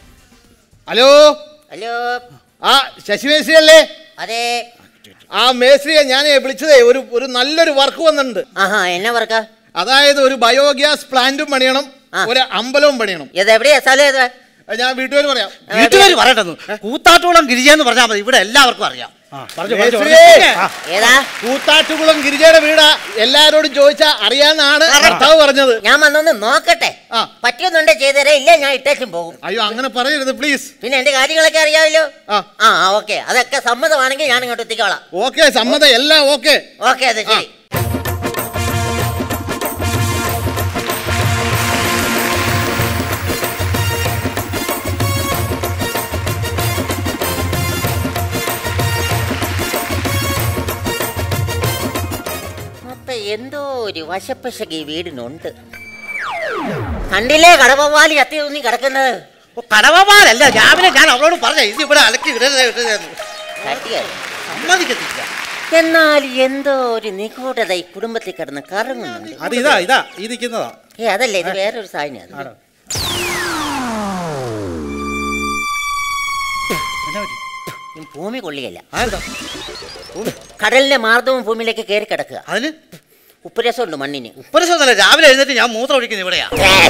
ഹലോ ഹലോ ആ ശശി മേസ്ത്രി അല്ലേ അതെ ആ മേസ്ത്രിയെ ഞാൻ വിളിച്ചതേ ഒരു ഒരു നല്ലൊരു വർക്ക് വന്നിട്ടുണ്ട് ആഹാ എന്നാ വർക്കാ അതായത് ഒരു ബയോഗ്യാസ് പ്ലാന്റും പണിയണം ഒരു അമ്പലവും പണിയണം ഇത് എവിടെയാ സ്ഥലം ഏതാ ഞാൻ വീട്ടുകാർ പറയാം വീട്ടുകാർ പറയട്ടെന്ന് കൂത്താട്ടോളം ഗിരിജയെന്ന് പറഞ്ഞാൽ മതി ഇവിടെ എല്ലാവർക്കും അറിയാം മേസ്ത്രിയേ, ഏതാ കൂത്താട്ടുകുളം ഗിരിജയുടെ വീടാ എല്ലാരോടും ചോദിച്ചാ അറിയാന്നാണ് ഭർത്താവ് പറഞ്ഞത് ഞാൻ വന്നൊന്ന് നോക്കട്ടെ പറ്റിയൊന്നുണ്ടെ ചെയ്തേരെ ഇല്ല ഞാൻ ഇട്ടേച്ചും പോകും അയ്യോ അങ്ങനെ പറയരുത് പ്ലീസ് പിന്നെ എന്റെ കാര്യങ്ങളൊക്കെ അറിയാമല്ലോ ആ ഓക്കെ അതൊക്കെ സമ്മതമാണെങ്കിൽ ഞാൻ ഇങ്ങോട്ട് എത്തിക്കോളാം ഓക്കെ സമ്മതം എല്ലാം ഓക്കെ ഓക്കെ അതെ ശരി അപ്പൊ എന്തോ ഒരു വശപ്പശക് ഈ വീടിനുണ്ട് കണ്ടില്ലേ കടവവാലി അത്തി ഊന്നി കിടക്കുന്നത് കടവമാരല്ല രാവിലെ ഞാൻ അവളോട് പറഞ്ഞ ഇത് ഇവിടെ അലക്കി ഇടരുത് ഇടരുതെന്ന്. തട്ടിയായി. സമ്മതിക്കത്തില്ല എന്നാൽ എന്തോ ഒരു നിഗൂഢത ഈ കുടുംബത്തിൽ കിടന്ന് കറങ്ങുന്നുണ്ട് അത് ഇതാ ഇതാ ഈ നിൽക്കുന്നതാ ഏ അതല്ല ഇത് വേറൊരു സാധനം അത് ഈ ഭൂമി കൊള്ളിയല്ല കടലിന്റെ മാർദ്ദവും ഭൂമിയിലേക്ക് കയറി കിടക്കുക അതിന് ഉപ്പുരസമുണ്ട് മണ്ണിന് ഉപ്പരസമല്ല രാവിലെ എഴുന്നേറ്റ് ഞാൻ മൂത്രം ഒഴിക്കുന്നത് ഇവിടെയാ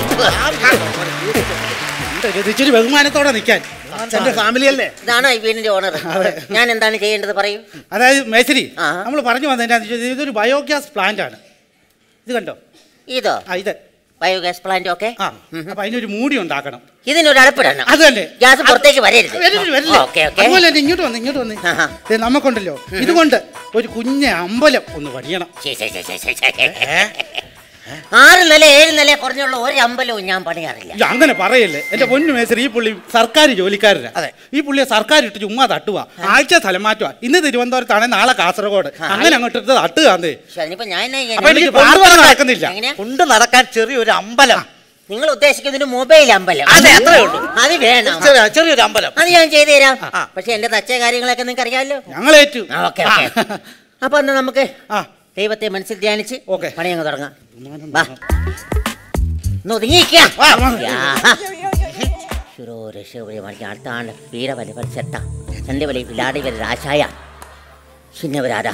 ഇച്ചിരി ബഹുമാനത്തോടെ നിൽക്കാൻ എന്റെ ഫാമിലി അല്ലേ ഇതാണോ ഈ വീടിന്റെ ഓണർ ഞാൻ എന്താണ് ചെയ്യേണ്ടത് പറയൂ അതായത് മേശരി നമ്മൾ പറഞ്ഞു വന്നതിന്റെ ഇതൊരു ബയോഗ്യാസ് പ്ലാന്റ് ആണ് ഇത് കണ്ടോ ഇതോ ആ ഇത് ബയോഗ്യാസ് പ്ലാന്റ് ഒക്കെ ആ അപ്പൊ അതിനൊരു മൂടി ഉണ്ടാക്കണം ഇതിനൊരു അടപ്പിടണം അത് തന്നെ ഗ്യാസ് പുറത്തേക്ക് വരരുത് വരരുത്, വരരുത്. ഓക്കെ ഓക്കെ അതുപോലെ തന്നെ ഇങ്ങോട്ട് വന്ന് ഇങ്ങോട്ട് വന്ന് ദേ നമുക്കുണ്ടല്ലോ ഇതുകൊണ്ട് ഒരു കുഞ്ഞ അമ്പലം ഒന്ന് പണിയണം ആറ് നില ഏഴ് നില കുറഞ്ഞുള്ള ഒരു അമ്പലവും ഞാൻ പണിയാറില്ല ഇയ്യ, അങ്ങനെ പറയല്ലേ എന്റെ പൊന്നു മേസർ ഈ പുള്ളി സർക്കാർ ജോലിക്കാരനാ ഈ പുള്ളിയെ സർക്കാർ ഇട്ട് ചുമ്മാ തട്ടുക ആഴ്ച സ്ഥലം മാറ്റുക ഇന്ന് തിരുവനന്തപുരത്താണ് നാളെ കാസർഗോഡ് അങ്ങനെ അങ്ങോട്ട് ഇട്ട് തട്ടുകന്നേ പക്ഷെ അതിനിപ്പോ ഞാൻ എന്നാ അപ്പൊ എനിക്ക് ചെയ്യാനാ? പ്രാർത്ഥന നടക്കുന്നില്ല എങ്ങനെയാ? കൊണ്ട് നടക്കാൻ ചെറിയൊരു അമ്പലം നിങ്ങൾ ഉദ്ദേശിക്കുന്നത് മൊബൈൽ അമ്പലം അതെ, അത്രേ ഉള്ളൂ. അത് വേണം ചെറിയ- ചെറിയൊരു അമ്പലം അത് ഞാൻ ചെയ്തു തരാം പക്ഷെ എന്റെ തച്ച കാര്യങ്ങളൊക്കെ നിങ്ങൾക്ക് അറിയാമല്ലോ ഞങ്ങളേറ്റു ഓക്കെ ഓക്കെ അപ്പൊ എന്നാ നമുക്ക് ദൈവത്തെ മനസ്സിൽ ധ്യാനിച്ച് പണി അങ്ങ് തുടങ്ങാം വാ ഒന്ന് ഒതുങ്ങിയിരിക്കുക. യാ. ശുരോര ശൗര്യ മറിഞ്ഞ അടുത്താണ് വീരവലി പരിസത്ത ചന്ദ്രവലി വിലാടി വരി രാശായ ചിന്നവരാരാ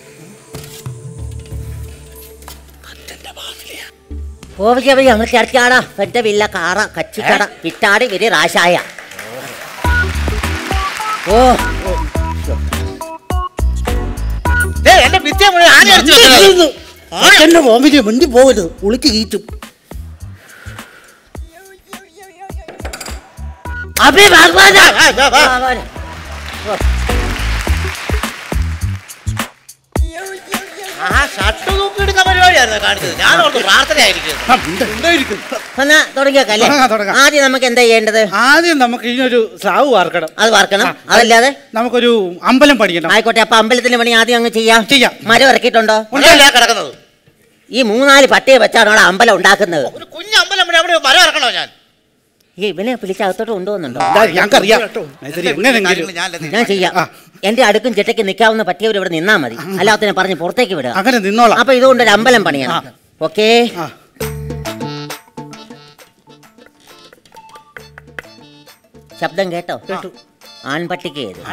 പോവജവരി അങ്ങ് ചേർക്കാടാ പെറ്റ വില്ല കാറ കച്ചിക്കട വിറ്റാടി വരി രാശായ ഓ എന്റെ വിദ്യ മുഴുവൻ ആന അടിച്ചു വെക്കുന്നത്. എന്റെ ബോംബിനെ മുണ്ടി പോകരുത് ഉളിക്ക് കീറ്റും അഭി ഭഗവാന ആ ഷർട്ട് തൂക്കിയിടുന്ന പരിപാടിയായിരുന്നു കാണിച്ചത് ഞാൻ ഓർത്ത് പ്രാർത്ഥനയായിരിക്കും എന്നാ തുടങ്ങിയേക്കല്ലേ തുടങ്ങാം, തുടങ്ങാം. ആദ്യം നമുക്ക് എന്താ ചെയ്യേണ്ടത് ആദ്യം നമുക്ക് ഇതിനൊരു സ്ലാവ് വാർക്കണം അത് വാർക്കണം അതല്ലാതെ നമുക്കൊരു അമ്പലം പണിക്കണം ആയിക്കോട്ടെ അപ്പൊ അമ്പലത്തിന്റെ പണി ആദ്യം അങ്ങ് ചെയ്യാം ചെയ്യാം മരം ഇറക്കിയിട്ടുണ്ടോ ഉണ്ടല്ലേ കിടക്കുന്നത് ഈ മൂന്നാല് പട്ടിയെ വെച്ചാണ് അവിടെ അമ്പലം ഉണ്ടാക്കുന്നത് ഒരു കുഞ്ഞ് അമ്പലം ഇവിടെ അവിടെ മരം ഇറക്കണോ ഞാൻ ഈ ഇവനെ വിളിച്ച് അകത്തോട്ട് കൊണ്ടുപോകുന്നുണ്ടോ ഞങ്ങൾക്കറിയാം മേസരി എങ്ങനെങ്കിലും ഞാൻ ചെയ്യാം എന്റെ അടുക്കും ചിട്ടയ്ക്ക് നിൽക്കാവുന്ന പറ്റിയവർ ഇവിടെ നിന്നാ മതി അല്ലാത്തതിനെ പറഞ്ഞ് പുറത്തേക്ക് വിടുക അങ്ങനെ നിന്നോളാം അപ്പൊ ഇതുകൊണ്ട് ഒരു അമ്പലം പണിയണം ഓക്കേ ശബ്ദം കേട്ടോ കേട്ടു ആൺപട്ടിക്ക് ഏത്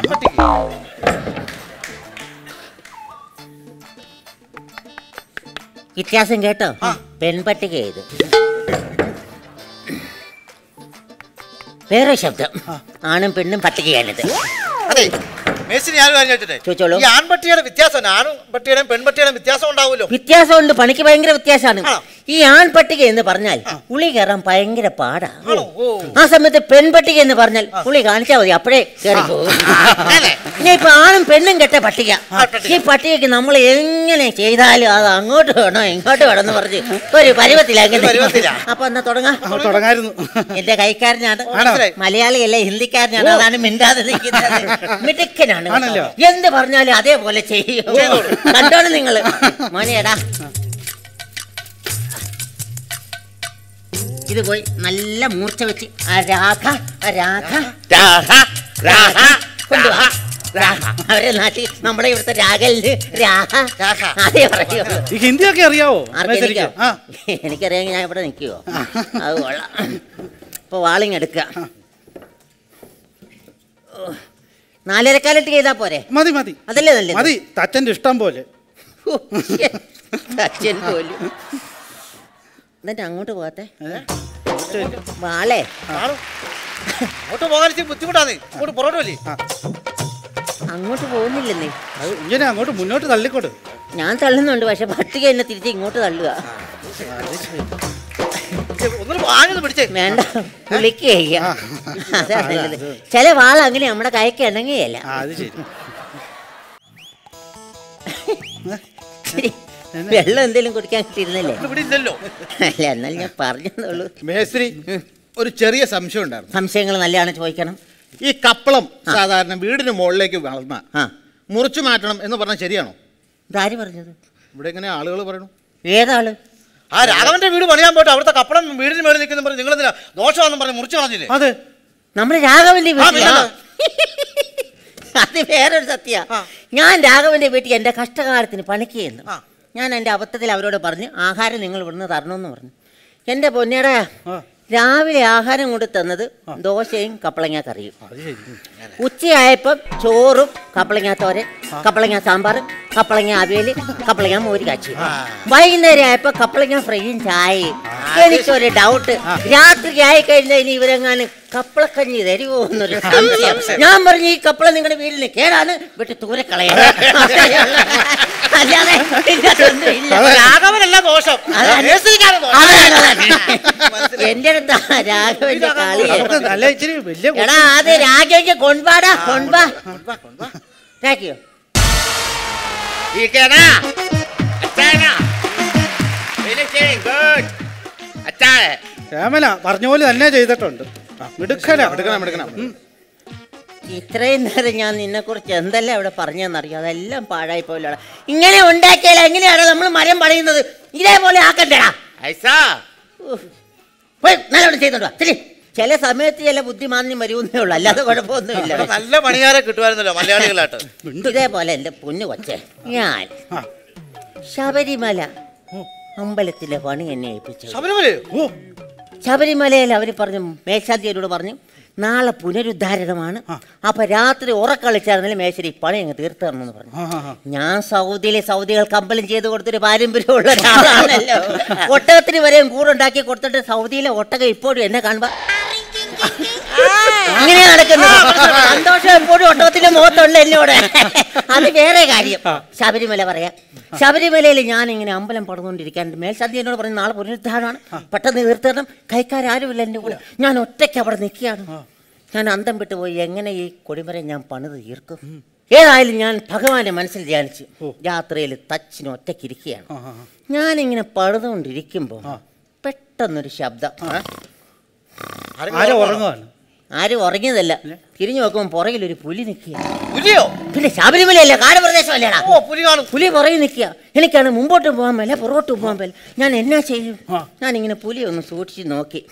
വ്യത്യാസം കേട്ടോ പെൺപട്ടിക ഏത് വേറെ ശബ്ദം ആണും പെണ്ണും പട്ടികയാണിത് അതെ മേശിന് ഞാൻ കാര്യം ചോദിച്ചിട്ടെ ചോദിച്ചോളൂ. ഈ ആൺപട്ടിയുടെ വ്യത്യാസം ആണും പട്ടിയുടെയും പെൺപട്ടിയുടെയും വ്യത്യാസം ഉണ്ടാവുമല്ലോ വ്യത്യാസമുണ്ട് പണിക്ക് ഭയങ്കര വ്യത്യാസമാണ് ഈ ആൺപട്ടിക എന്ന് പറഞ്ഞാൽ പുളി കയറാൻ ഭയങ്കര പാടാ ആ സമയത്ത് പെൺപട്ടിക എന്ന് പറഞ്ഞാൽ പുളി കാണിച്ചാൽ മതി അപ്പോഴേ കയറി പോകും പിന്നെ ഇപ്പൊ ആണും പെണ്ണും കെട്ട പട്ടിക ഈ പട്ടികക്ക് നമ്മൾ എങ്ങനെ ചെയ്താലും അത് അങ്ങോട്ട് വേണോ ഇങ്ങോട്ട് വേണം എന്ന് പറഞ്ഞ് ഒരു പരുവത്തിലാക്കി പരുവത്തിലാ. അപ്പൊ എന്നാ തുടങ്ങാം തുടങ്ങായിരുന്നു എന്റെ കൈക്കാരനാണ് ആണോ? മലയാളിയല്ല ഹിന്ദിക്കാരനാണ് അതാണ് മിണ്ടാതെ നിൽക്കുന്നത് മിടുക്കനാണ് കേട്ടോ. ആണല്ലോ. എന്ത് പറഞ്ഞാലും അതേപോലെ ചെയ്യും കണ്ടോളൂ നിങ്ങള് മോനെടാ ഇത് പോയി നല്ല മൂർച്ച വെച്ച് ആ രാധ ആ രാധ കൊണ്ടുവാ രാധ. അവരെ നാട്ടിൽ നമ്മുടെ ഇവിടുത്തെ രാഗലിന് രാധ അതേ പറയുള്ളൂ ഈ ഹിന്ദിയൊക്കെ അറിയാവോ ആർക്കെനിക്കോ? മേസരിക്ക്? ആ എനിക്കറിയാമെങ്കിൽ ഞാൻ ഇവിടെ നിൽക്കുവോ അത് കൊള്ളാം ഇപ്പൊ വാളിങ് എടുക്കുക ഓ, നാലരക്കാലിട്ട് ചെയ്താ പോരെ മതി മതി അതല്ലേ നല്ലത് മതി തച്ചന്റെ ഇഷ്ടം പോലെ അച്ഛൻ പോലും എന്നിട്ട് അങ്ങോട്ട് പോകത്തെ വാളേ അങ്ങോട്ട് പോകാൻ ഇച്ചിരി ബുദ്ധിമുട്ടാണ് അങ്ങോട്ട് പുറകോട്ട് വലി അങ്ങോട്ട് പോകുന്നില്ലെന്നേ അത് ഇങ്ങനെ അങ്ങോട്ട് മുന്നോട്ട് തള്ളിക്കോട്ട് ഞാൻ തള്ളുന്നുണ്ട് പക്ഷെ പട്ടിക എന്നെ തിരിച്ച് ഇങ്ങോട്ട് തള്ളുക ഒന്നും വാങ്ങുന്നത് പിടിച്ചേ വേണ്ട വിളിക്കുക അതാ നല്ലത് ചില വാൾ അങ്ങനെ നമ്മുടെ കൈക്ക് ഇണങ്ങുകയല്ല ആ അത് ശരി ശരി. വെള്ളം എന്തെങ്കിലും കുടിക്കാൻ കിട്ടിയിരുന്നല്ലേ ഇവിടെ ഇല്ലല്ലോ അല്ല എന്നാൽ ഞാൻ പറഞ്ഞെന്നുള്ളൂ മേസ്ത്രി ഒരു ചെറിയ സംശയം ഉണ്ടായിരുന്നു സംശയങ്ങൾ നല്ലതാണ് ചോദിക്കണം ഈ കപ്പളം സാധാരണ വീടിന് മുകളിലേക്ക് വളർന്ന മുറിച്ചു മാറ്റണം എന്ന് പറഞ്ഞാൽ ശരിയാണോ ഇതാര് പറഞ്ഞത് ഇവിടെ എങ്ങനെ ആളുകൾ പറയണു ഏതാള് ആ രാഘവന്റെ വീട് പണിയാൻ പോയിട്ട് അവിടുത്തെ കപ്പടം വീടിന് മേളിൽ നിൽക്കുന്ന പറഞ്ഞ് നിങ്ങൾ എന്തിനാ ദോഷമാണെന്ന് പറഞ്ഞ് മുറിച്ചു കളഞ്ഞില്ലേ അതെ നമ്മുടെ രാഘവന്റെ ആ, വീട്ടിലാ പിന്നെ അത് വേറൊരു സത്യ ഞാൻ രാഘവന്റെ വീട്ടിൽ എന്റെ കഷ്ടകാലത്തിന് പണിക്ക് ചെയ്യുന്നു ഞാൻ എൻ്റെ അബദ്ധത്തിൽ അവരോട് പറഞ്ഞു ആഹാരം നിങ്ങൾ ഇവിടുന്ന് തരണമെന്ന് പറഞ്ഞു എൻ്റെ പൊന്നേടാ രാവിലെ ആഹാരം കൊണ്ട് തന്നത് ദോശയും കപ്പളങ്ങ കറിയും ഉച്ചയായപ്പം ചോറും കപ്പളങ്ങ തോരൻ കപ്പളങ്ങ സാമ്പാർ കപ്പളങ്ങ അവിയൽ കപ്പളങ്ങ മോര് കാച്ചി വൈകുന്നേരം ആയപ്പോ കപ്പളങ്ങ ഫ്രൈയും ചായയും എനിക്കൊരു ഡൗട്ട് രാത്രി ആയി കഴിഞ്ഞാൽ ഇനി ഇവരെങ്ങാനും കപ്പളക്കഞ്ഞി തരുമോ എന്നൊരു സംശയം ഞാൻ പറഞ്ഞു ഈ കപ്പള നിങ്ങളുടെ വീട്ടിൽ കേടാണ് വിട്ട് ദൂരെ കളയാം അല്ലാതെ ഇതിനകത്തൊന്നും ഇല്ല. രാഘവനല്ല ദോഷം അതാണ്. മേസ്ത്രിക്കാണ് ദോഷം. അതാണ്, അതാണ്. എന്റെ അടുത്താ രാഘവന്റെ നമുക്ക് കളി നല്ല ഇച്ചിരി വലിയ എടാ അത് രാഘവന്റെ കൊൺപാടാ കൊൺപാ രാഖിയോ ഇരിക്കണ. അച്ചായനാ. ശ്യാമല പറഞ്ഞ പോലെ തന്നെ ചെയ്തിട്ടുണ്ട് ആ, മിടുക്കനാ മിടുക്കനാ മിടുക്കനാ ഉം. ഇത്രയും നേരം ഞാൻ നിന്നെ കുറിച്ച് എന്തെല്ലാം ഇവിടെ പറഞ്ഞെന്നറിയോ അതെല്ലാം പാഴായി പോയില്ലോടാ ഇങ്ങനെ ഉണ്ടാക്കിയാൽ എങ്ങനെയാണ് നമ്മൾ മരം പണിയുന്നത് ഇതേപോലെ ആക്കണ്ടേടാ ഉഫ്. പോയി നല്ലോണം ചെയ്യുന്നുണ്ടോ ശരി ചില സമയത്ത് ചില ബുദ്ധിമാന്യം വരുമെന്നേ ഉള്ളൂ അല്ലാതെ കുഴപ്പമൊന്നുമില്ല നല്ല പണിയാരെ കിട്ടുമായിരുന്നല്ലോ മലയാളികളായിട്ട് ഇതേപോലെ എൻ്റെ പൊന്നു കൊച്ചെ ഞാൻ ശബരിമല അമ്പലത്തിലെ പണി എന്നെ ഏൽപ്പിച്ചു ശബരിമലയോ ശബരിമലയിൽ അവർ പറഞ്ഞു മേശാന്തിയോട് പറഞ്ഞു നാളെ പുനരുദ്ധാരണമാണ് അപ്പൊ രാത്രി ഉറക്കളിച്ചായിരുന്നാലും മേശരി പണി അങ്ങ് തീർത്തു തരണമെന്ന് പറഞ്ഞു ഞാൻ സൗദിയിലെ സൗദികൾക്ക് അമ്പലം ചെയ്ത് കൊടുത്തൊരു പാരമ്പര്യമുള്ള ഒരാളാണല്ലോ ഒട്ടകത്തിന് വരെയും കൂടുണ്ടാക്കി കൊടുത്തിട്ട് സൗദിയിലെ ഒട്ടകം ഇപ്പോഴും എന്നെ കാണുമ്പോ അങ്ങനെ നടക്കുന്നത് സന്തോഷം എപ്പോഴും ഒട്ടകത്തിന്റെ മുഖത്തുള്ള എന്നോട് അത് വേറെ കാര്യം ശബരിമല പറയാം ശബരിമലയിൽ ഞാൻ ഇങ്ങനെ അമ്പലം പടന്നുകൊണ്ടിരിക്കാൻ മേൽശാന്തി എന്നോട് പറഞ്ഞു നാളെ പുനരുദ്ധാരണമാണ് പെട്ടെന്ന് തീർത്തരണം കൈക്കാരുമില്ല എൻ്റെ കൂടെ ഞാൻ ഒറ്റയ്ക്ക് അവിടെ നിൽക്കുകയാണ് ഞാൻ അന്തം വിട്ടു പോയി എങ്ങനെ ഈ കൊടിമരം ഞാൻ പണിത് തീർക്കും ഏതായാലും ഞാൻ ഭഗവാന്റെ മനസ്സിൽ ധ്യാനിച്ചു രാത്രിയിൽ തച്ചിന് ഒറ്റയ്ക്കിരിക്കുകയാണ് ഞാനിങ്ങനെ പണിതുകൊണ്ടിരിക്കുമ്പോൾ പെട്ടെന്നൊരു ശബ്ദം ആരോ ഉറങ്ങുവാണ് ആരും ഉറങ്ങിയതല്ല തിരിഞ്ഞു നോക്കുമ്പോൾ പുറകിൽ ഒരു പുലി നിൽക്കുക പുലിയോ പിന്നെ ശബരിമലയല്ല കാലപ്രദേശമല്ലേടാ ഓ പുലി കാണും പുലി പുറകിൽ നിൽക്കുക എനിക്കാണ് മുമ്പോട്ട് പോകാൻ മേല പുറകോട്ട് പോകാൻ മേല ഞാൻ എന്നാ ചെയ്യും ഞാൻ ഇങ്ങനെ പുലിയെ ഒന്ന് സൂക്ഷിച്ച് നോക്കി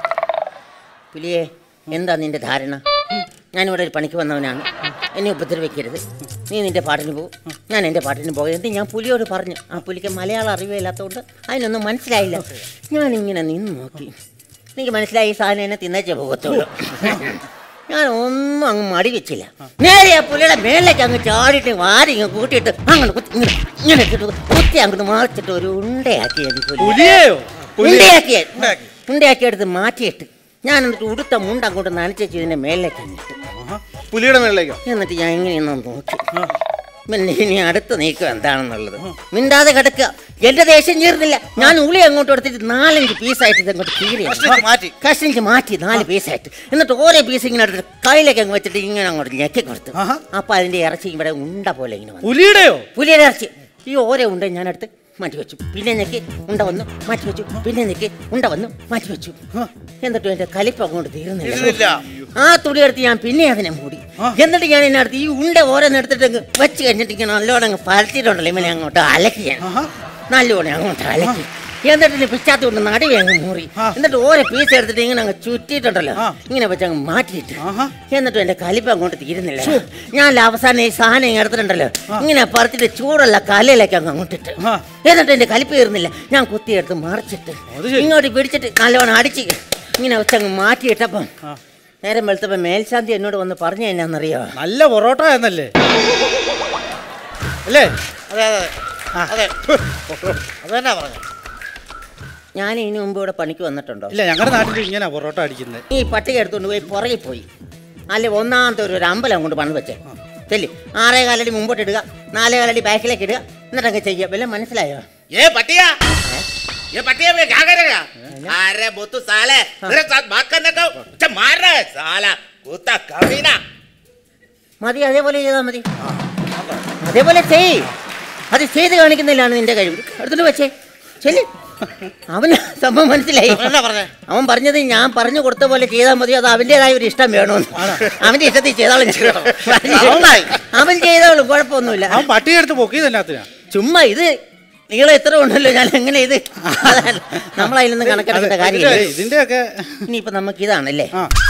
പുലിയെ എന്താ നിന്റെ ധാരണ ഞാനിവിടെ ഒരു പണിക്ക് വന്നവനാണ് എന്നെ ഉപദ്രവിക്കരുത് നീ നിന്റെ പാട്ടിന് പോകും ഞാൻ എൻ്റെ പാട്ടിന് പോകും എന്നിട്ട് ഞാൻ പുലിയോട് പറഞ്ഞു ആ പുലിക്ക് മലയാളം അറിവില്ലാത്തതുകൊണ്ട് അതിനൊന്നും മനസ്സിലായില്ല ഞാനിങ്ങനെ നിന്ന് നോക്കി എനിക്ക് മനസ്സിലായി ഈ സാധനം എന്നെ തിന്നേച്ചേ പോകത്തുള്ളൂ ഞാൻ ഒന്നും അങ്ങ് മടി വെച്ചില്ല നേരെ ആ പുലിയുടെ മേലേക്ക് അങ്ങ് ചാടിയിട്ട് വാരി ഇങ്ങ് കൂട്ടിയിട്ട് അങ്ങോട്ട് കുത്തി ഇങ്ങനെ ഇങ്ങനെ ഇട്ടിട്ട് കുത്തി അങ്ങോട്ട് മറിച്ചിട്ട് ഒരു ഉണ്ടയാക്കി ഞാൻ ഈ പുലിയെ. പുലിയെയോ ഉണ്ടയാക്കി ഉണ്ടയാക്കി എടുത്ത് മാറ്റിയിട്ട് ഞാൻ എന്നിട്ട് ഉടുത്ത മുണ്ട് അങ്ങോട്ട് നനച്ചു ഇതിന്റെ മേലേക്ക് അങ്ങിട്ടു പുലിയുടെ മേളിലേക്കോ എന്നിട്ട് ഞാൻ ഇങ്ങനെയൊന്ന് നോക്കി പിന്നെ ഇനി അടുത്ത നീക്കം എന്താണെന്നുള്ളത് മിണ്ടാതെ കിടക്കുക എന്റെ ദേഷ്യം ചേർന്നില്ല ഞാൻ ഉളി അങ്ങോട്ട് എടുത്തിട്ട് നാലഞ്ച് പീസായിട്ട് ഇത് അങ്ങോട്ട് കീറി കഷ്ണിച്ച് മാറ്റി. കഷ്ണിച്ച് മാറ്റി നാല് പീസായിട്ട് എന്നിട്ട് ഓരോ പീസ് ഇങ്ങനെ എടുത്തിട്ട് കയ്യിലേക്ക് അങ്ങ് വെച്ചിട്ട് ഇങ്ങനെ അങ്ങോട്ട് ഞെക്കി കൊടുത്തു അപ്പൊ അതിന്റെ ഇറച്ചി ഇവിടെ ഉണ്ട പോലെ ഇങ്ങനെ വന്നു പുലിയുടെയോ പുലിയുടെ ഇറച്ചി ഈ ഓരോ ഉണ്ട ഞാൻ എടുത്ത് മാറ്റി വെച്ചു പിന്നെ ഞെക്കി ഉണ്ട വന്നു മാറ്റി വെച്ചു പിന്നെ ഞെക്കി ഉണ്ട വന്നു മാറ്റി വെച്ചു എന്നിട്ടും എന്റെ കലിപ്പ് അങ്ങോട്ട് തീരുന്നില്ല. തീർന്നില്ല ആ തുണി എടുത്ത് ഞാൻ പിന്നെ അതിനെ മൂടി എന്നിട്ട് ഞാൻ എന്നെ അടുത്ത് ഈ ഉണ്ട ഓരോന്ന് എടുത്തിട്ട് അങ്ങ് വെച്ച് കഴിഞ്ഞിട്ട് ഇങ്ങനെ നല്ലോണം അങ്ങ് പരത്തിയിട്ടുണ്ടല്ലോ ഇവനെ അങ്ങോട്ട് അലക്കിയാണ് നല്ലോണം അങ്ങോട്ട് അലക്കി എന്നിട്ട് ഇനി പിച്ചാത്തി കൊണ്ട് നടുവേ അങ്ങ് മൂറി എന്നിട്ട് ഓരോ പീസ് എടുത്തിട്ട് ഇങ്ങനെ അങ്ങ് ചുറ്റിയിട്ടുണ്ടല്ലോ ഇങ്ങനെ വെച്ച് അങ്ങ് മാറ്റിയിട്ട് എന്നിട്ടും എന്റെ കലിപ്പ് അങ്ങോട്ട് തീരുന്നില്ല ഞാൻ അവസാനം ഈ സാധനം ഇങ്ങ് എടുത്തിട്ടുണ്ടല്ലോ ഇങ്ങനെ പറിച്ചിട്ട് ചൂടുള്ള കല്ലിലേക്ക് അങ്ങ് അങ്ങോട്ടിട്ട് എന്നിട്ട് എന്റെ കലിപ്പ് തീർന്നില്ല ഞാൻ കുത്തിയെടുത്ത് മറിച്ചിട്ട് ഇങ്ങോട്ട് പിടിച്ചിട്ട് നല്ലോണം അടിച്ച് ഇങ്ങനെ വെച്ചങ്ങ് മാറ്റിയിട്ടപ്പം നേരം വെളുത്തപ്പോ മേൽശാന്തി എന്നോട് വന്ന് പറഞ്ഞു എന്നാന്നറിയോ നല്ല പൊറോട്ട എന്നല്ലേ അല്ലേ അതെ അതെ അതെ അത് തന്നെ പറഞ്ഞു ഞാൻ ഇതിനു മുമ്പ് ഇവിടെ പണിക്ക് വന്നിട്ടുണ്ടോ ഇല്ല ഞങ്ങളുടെ നാട്ടിൽ ഇങ്ങനെ പൊറോട്ട അടിക്കുന്നത് ഈ പട്ടിക എടുത്തുകൊണ്ട് പോയി പുറകിൽ പോയി അല്ലെ ഒന്നാമത്തെ ഒരു ഒരു അമ്പലം കൊണ്ട് പണിത് വെച്ചേ ചെല്ലി ആറേ കാലടി മുമ്പോട്ട് ഇടുക നാലേ കാലടി ബാക്കിലേക്ക് ഇടുക എന്നിട്ടൊക്കെ ചെയ്യുക വല്ല മനസ്സിലായോ ये पटिया ये पटिया में क्या करेगा अरे बुतु साले मेरे साथ बात करने का अच्छा मार रहा है साला कुत्ता कमीना മതി അതേപോലെ ചെയ്താൽ മതി അതേപോലെ ചെയ് അത് ചെയ്ത് കാണിക്കുന്നില്ലാണ് നിന്റെ കഴിവ് എടുത്തിട്ട് വെച്ചേ ചെല്ലി അവന് സംഭവം മനസ്സിലായി എന്നാ പറഞ്ഞേ അവൻ പറഞ്ഞത് ഞാൻ പറഞ്ഞു കൊടുത്ത പോലെ ചെയ്താൽ മതി അത് അവൻ്റെതായ ഒരു ഇഷ്ടം വേണമെന്ന് അവന്റെ ഇഷ്ടത്തിൽ ചെയ്താലും നന്നായി. അവൻ ചെയ്തോളും കുഴപ്പമൊന്നുമില്ല അവൻ പട്ടിക എടുത്ത് പൊക്കിയതല്ലാത്തിനാ ചുമ്മാ ഇത് നീളം എത്ര ഉണ്ടല്ലോ ഞാൻ എങ്ങനെ ഇത് അതല്ല, നമ്മളതിലൊന്നും കണക്കെടുക്കേണ്ട കാര്യമില്ല ഇതിന്റെയൊക്കെ ഇനിയിപ്പോ നമുക്ക് ഇതാണല്ലേ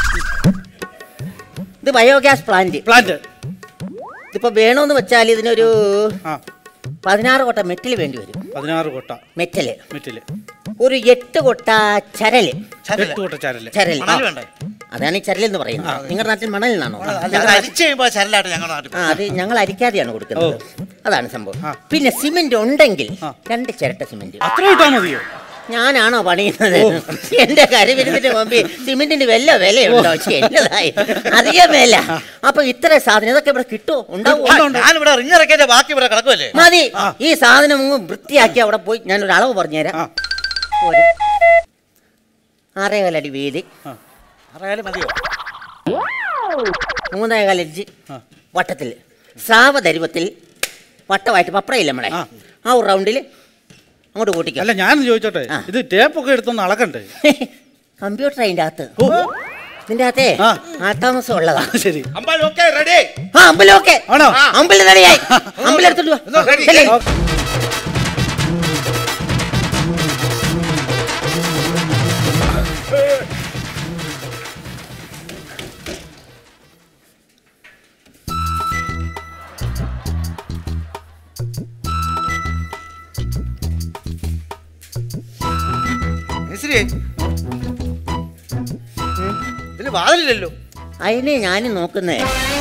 ഇത് ബയോഗ്യാസ് പ്ലാന്റ് പ്ലാന്റ് ഇതിപ്പോ വേണമെന്ന് വെച്ചാൽ ഇതിനൊരു പതിനാറ് കൊട്ട മെറ്റൽ വേണ്ടി വരും പതിനാറ് കൊട്ട മെറ്റല് മെറ്റില് ഒരു എട്ട് കൊട്ട ചരല് എട്ട് കൊട്ട ചരല് ചരൽ മണല് വേണ്ടേ? അതാണ് ഈ ചരൽ എന്ന് പറയുന്നത് നിങ്ങളുടെ നാട്ടിൽ മണലിനാണോ ഞങ്ങൾ അരിച്ചു കഴിയുമ്പോൾ ചരലായിട്ട് ഞങ്ങളുടെ നാട്ടിൽ ആ അത് ഞങ്ങൾ അരിക്കാതെയാണ് കൊടുക്കുന്നത് അതാണ് സംഭവം പിന്നെ സിമെന്റ് ഉണ്ടെങ്കിൽ രണ്ട് ചിരട്ട സിമെന്റ് അത്ര ഇട്ടാ മതിയോ ഞാനാണോ പണിയുന്നത് എന്റെ കരുവിരുന്നിന് മുമ്പ് സിമെന്റിന് വല്ല വിലയുണ്ടോ പക്ഷെ എന്നതായി അധികം വില അപ്പൊ ഇത്ര സാധനം ഇതൊക്കെ ഇവിടെ കിട്ടുമോ ഉണ്ടാവുമോ ഞാനിവിടെ റിങ് ഇറക്കിയതിന്റെ ബാക്കി ഇവിടെ കിടക്കുമല്ലേ മതി ഈ സാധനം അങ്ങ് വൃത്തിയാക്കി അവിടെ പോയി ഞാൻ ഒരു അളവ് പറഞ്ഞുതരാം ഒരു ആറേകാലടി വീതി അറിയാലും മതിയോ മൂന്നേകാലഞ്ച് വട്ടത്തിൽ സാവധരുവത്തിൽ വട്ടമായിട്ട് പപ്പടയില്ല നമ്മളെ ആ ഒരു റൗണ്ടിൽ അങ്ങോട്ട് കൂട്ടിക്കോ അല്ല ഞാൻ ചോദിച്ചോട്ടെ ഇത് ടേപ്പൊക്കെ എടുത്തൊന്ന് അളക്കണ്ടേ കമ്പ്യൂട്ടർ അതിന്റെ അകത്ത് ഇതിന്റെ അകത്തെ ആട്ടാമസം ഉള്ളതാ ശരി റെഡി ആ അമ്പലം ഓക്കെ ആണോ അമ്പലം റെഡിയായി അമ്പലം എടുത്തോണ്ട് വാ. ചെല്ല്. മേസ്തിരിയെ ഇതിന് വാതിലില്ലല്ലോ അതിനെ ഞാനും നോക്കുന്നേ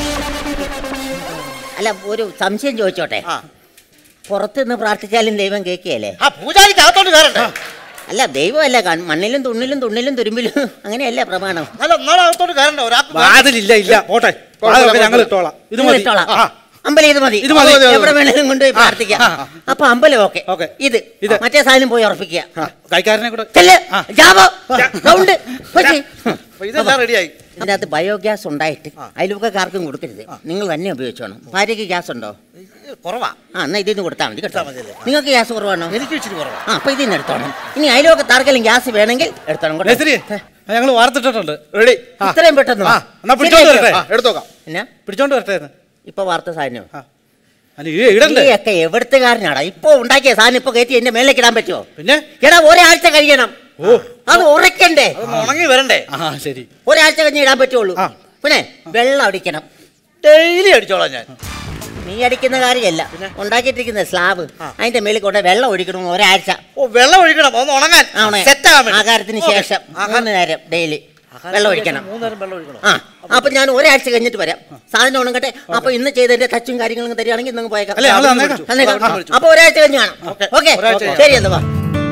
അല്ല ഒരു സംശയം ചോദിച്ചോട്ടെ പുറത്ത് നിന്ന് പ്രാർത്ഥിച്ചാലും ദൈവം കേൾക്കുകയല്ലേ ആ പൂജാരിക്ക് അകത്തോട്ട് കയറണ്ടേ അല്ല ദൈവമല്ല കൺ- മണ്ണിലും തുണ്ണിലും തുണ്ണിലും തുരുമ്പിലും അങ്ങനെയല്ല പ്രമാണം അല്ല നാളെ അകത്തോട്ട് കയറണ്ട ഒരാൾക്ക് വാതിലില്ല ഇല്ല പോട്ടെ വാതിലൊക്കെ ഞങ്ങൾ ഇട്ടോളാം ഇത് നിങ്ങൾ മതി ഇട്ടോളാം. ആ. അമ്പലം ഇത് മതി ഇത് മതി. എവിടെ വേണേലും കൊണ്ടുപോയി പ്രാർത്ഥിക്കാം അപ്പൊ അമ്പലം ഓക്കെ ഇത് ഇത് മറ്റേ സാധനം പോയി ഉറപ്പിക്കുക കൈക്കാരനെ കൂടെ ചെല്ല്. ജാബോ. റൗണ്ട്. വെച്ച്. അപ്പൊ ഇതെല്ലാം റെഡിയായി ഇതിനകത്ത് ബയോഗ്യാസ് ഉണ്ടായിട്ട് അയൽവക്കാർക്കും കൊടുക്കരുത് നിങ്ങൾ തന്നെ ഉപയോഗിച്ചോണം ഭാര്യയ്ക്ക് ഗ്യാസ് ഉണ്ടോ കുറവാ ആ എന്നാ ഇതിന് കൊടുത്താൽ മതി കേട്ടോ നിങ്ങൾക്ക് ഗ്യാസ് കുറവാണോ എനിക്ക് ഇച്ചിരി കുറവാ ആ അപ്പൊ ഇതിന് എടുത്തോണം ഇനി അയൽവക്കത്താർക്കെങ്കിലും ഗ്യാസ് വേണമെങ്കിൽ എടുത്തോണം കേട്ടോ. മേസ്തിരി ഞങ്ങൾ വാർത്തിട്ടിട്ടുണ്ട് റെഡി ഇത്രയും പെട്ടെന്ന് ആ എന്നാ പിടിച്ചോണ്ട് ശരിയാക്കി. വരട്ടെ ആ, എടുത്തോക്കാം എന്നാ പിടിച്ചോണ്ട് വരട്ടെ എന്ന്. ഇപ്പൊ വാർത്ത സാധനം അല്ല ഈ ഇടണ്ടേ ഒക്കെ എവിടുത്തുകാരനാടാ ഇപ്പൊ ഉണ്ടാക്കിയ സാധനം ഇപ്പൊ കയറ്റി എന്റെ മേലേക്ക് ഇടാൻ പറ്റുമോ പിന്നെ എടാ ഒരാഴ്ച കഴിയണം ഓ അത് ഉറക്കണ്ടേ ഉണങ്ങി വരണ്ടേ ആ ശരി ഒരാഴ്ച കഴിഞ്ഞ് ഇടാൻ പറ്റുള്ളൂ പിന്നെ വെള്ളം അടിക്കണം ഡെയിലി അടിച്ചോളാം ഞാൻ നീ അടിക്കുന്ന കാര്യമല്ല ഉണ്ടാക്കിയിട്ടിരിക്കുന്ന സ്ലാബ് അതിന്റെ മേളിൽ കൊണ്ട് വെള്ളം ഒഴിക്കണം ഒരാഴ്ച ഓ വെള്ളം ഒഴിക്കണം ഒന്ന് ഉണങ്ങാൻ ആ, ഉണങ്ങാൻ. സെറ്റ് ആകാൻ വേണ്ടി ആഹാരത്തിന് ഓക്കേ. ശേഷം മൂന്ന് നേരം ഡെയിലി വെള്ളം ഒഴിക്കണം മൂന്നേരം വെള്ളം ഒഴിക്കണം ആ അപ്പൊ ഞാൻ ഒരാഴ്ച കഴിഞ്ഞിട്ട് വരാം സാധനം ഉണങ്ങട്ടെ അപ്പൊ ഇന്ന് ചെയ്തതിന്റെ ടച്ചും കാര്യങ്ങളും തരികയാണെങ്കിൽ നിങ്ങൾ പോയേക്കാം അല്ലേ, ഞങ്ങള് തന്നേക്കാം. തന്നേക്കാം. അപ്പൊ ഒരാഴ്ച കഴിഞ്ഞ് കാണാം ഓക്കെ ഒരാഴ്ച കഴിഞ്ഞ്. ശരി എന്താ വാ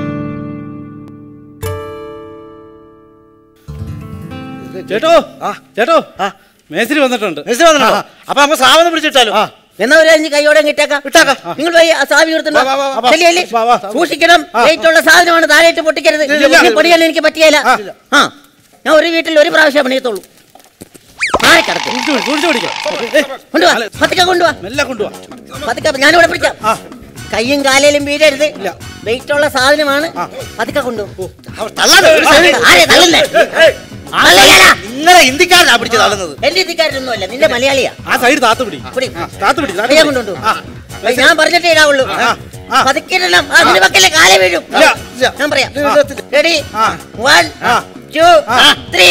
ചേട്ടോ ചേട്ടോ മേസ്തിരി വന്നിട്ടുണ്ട് മേസ്തിരി വന്നിട്ടുണ്ടോ? അപ്പൊ നമുക്ക് സ്രാവം പിടിച്ചിട്ടാലോ എന്നാ ഒരു അഞ്ച് കൈയോടെ ഇട്ടേക്കാം നിങ്ങൾ പോയി ആ സാവി എടുത്തുണ്ടോ വാ, വാ, വാ. ശരി, ശരി. വാ, വാ. സൂക്ഷിക്കണം വെയിറ്റ് ഉള്ള സാധനമാണ് താഴേറ്റ് പൊട്ടിക്കരുത് ഇല്ല, ഇല്ല. ഈ പൊടിയാൻ എനിക്ക് പറ്റിയല്ല ആ ഞാൻ ഒരു വീട്ടിൽ ഒരു പ്രാവശ്യം പണിയത്തുള്ളൂ മാറി കിടക്കും കൊണ്ടുവാ പതുക്കെ കൊണ്ടുവാ മെല്ലെ കൊണ്ടുവാ പതുക്കെ ഞാനിവിടെ പിടിക്കാം കയ്യും കാലേലും വീഴരുത് വെയിറ്റ് ഉള്ള സാധനമാണ് പതുക്കെ കൊണ്ടുപോകും ആരെ തള്ളുന്നേ തള്ളുകേലാ. നിങ്ങളെ ഹിന്ദിക്കാരനാ പിടിച്ച് തള്ളുന്നത് എന്റെ ഇന്ത്യക്കാരനൊന്നുമല്ല നിന്റെ മലയാളിയാ ആ സൈഡ് താത്ത് പിടി പിടി. താത്ത് പിടി താത്ത് കയ്യാൻ പിടി. കൊണ്ടുണ്ടോ ഞാൻ പറഞ്ഞിട്ടേ ഇടാവുള്ളൂ പതുക്കെ ഇടണം ആ, നിന്റെ പക്കലെ കാലേ വീഴും ഞാൻ പറയാം റെഡി വൺ ടു ത്രീ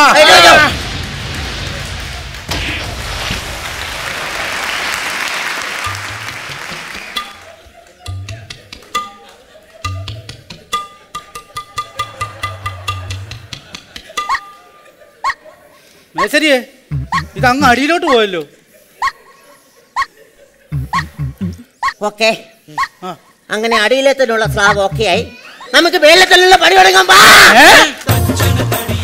മേശരിയെ ഇത് അങ്ങ് അടിയിലോട്ട് പോയല്ലോ ഓക്കെ അങ്ങനെ അടിയിലെത്തനുള്ള സ്ലാബ് ഓക്കെ ആയി നമുക്ക് വെള്ളത്തിലുള്ള പണി തുടങ്ങാൻ പാ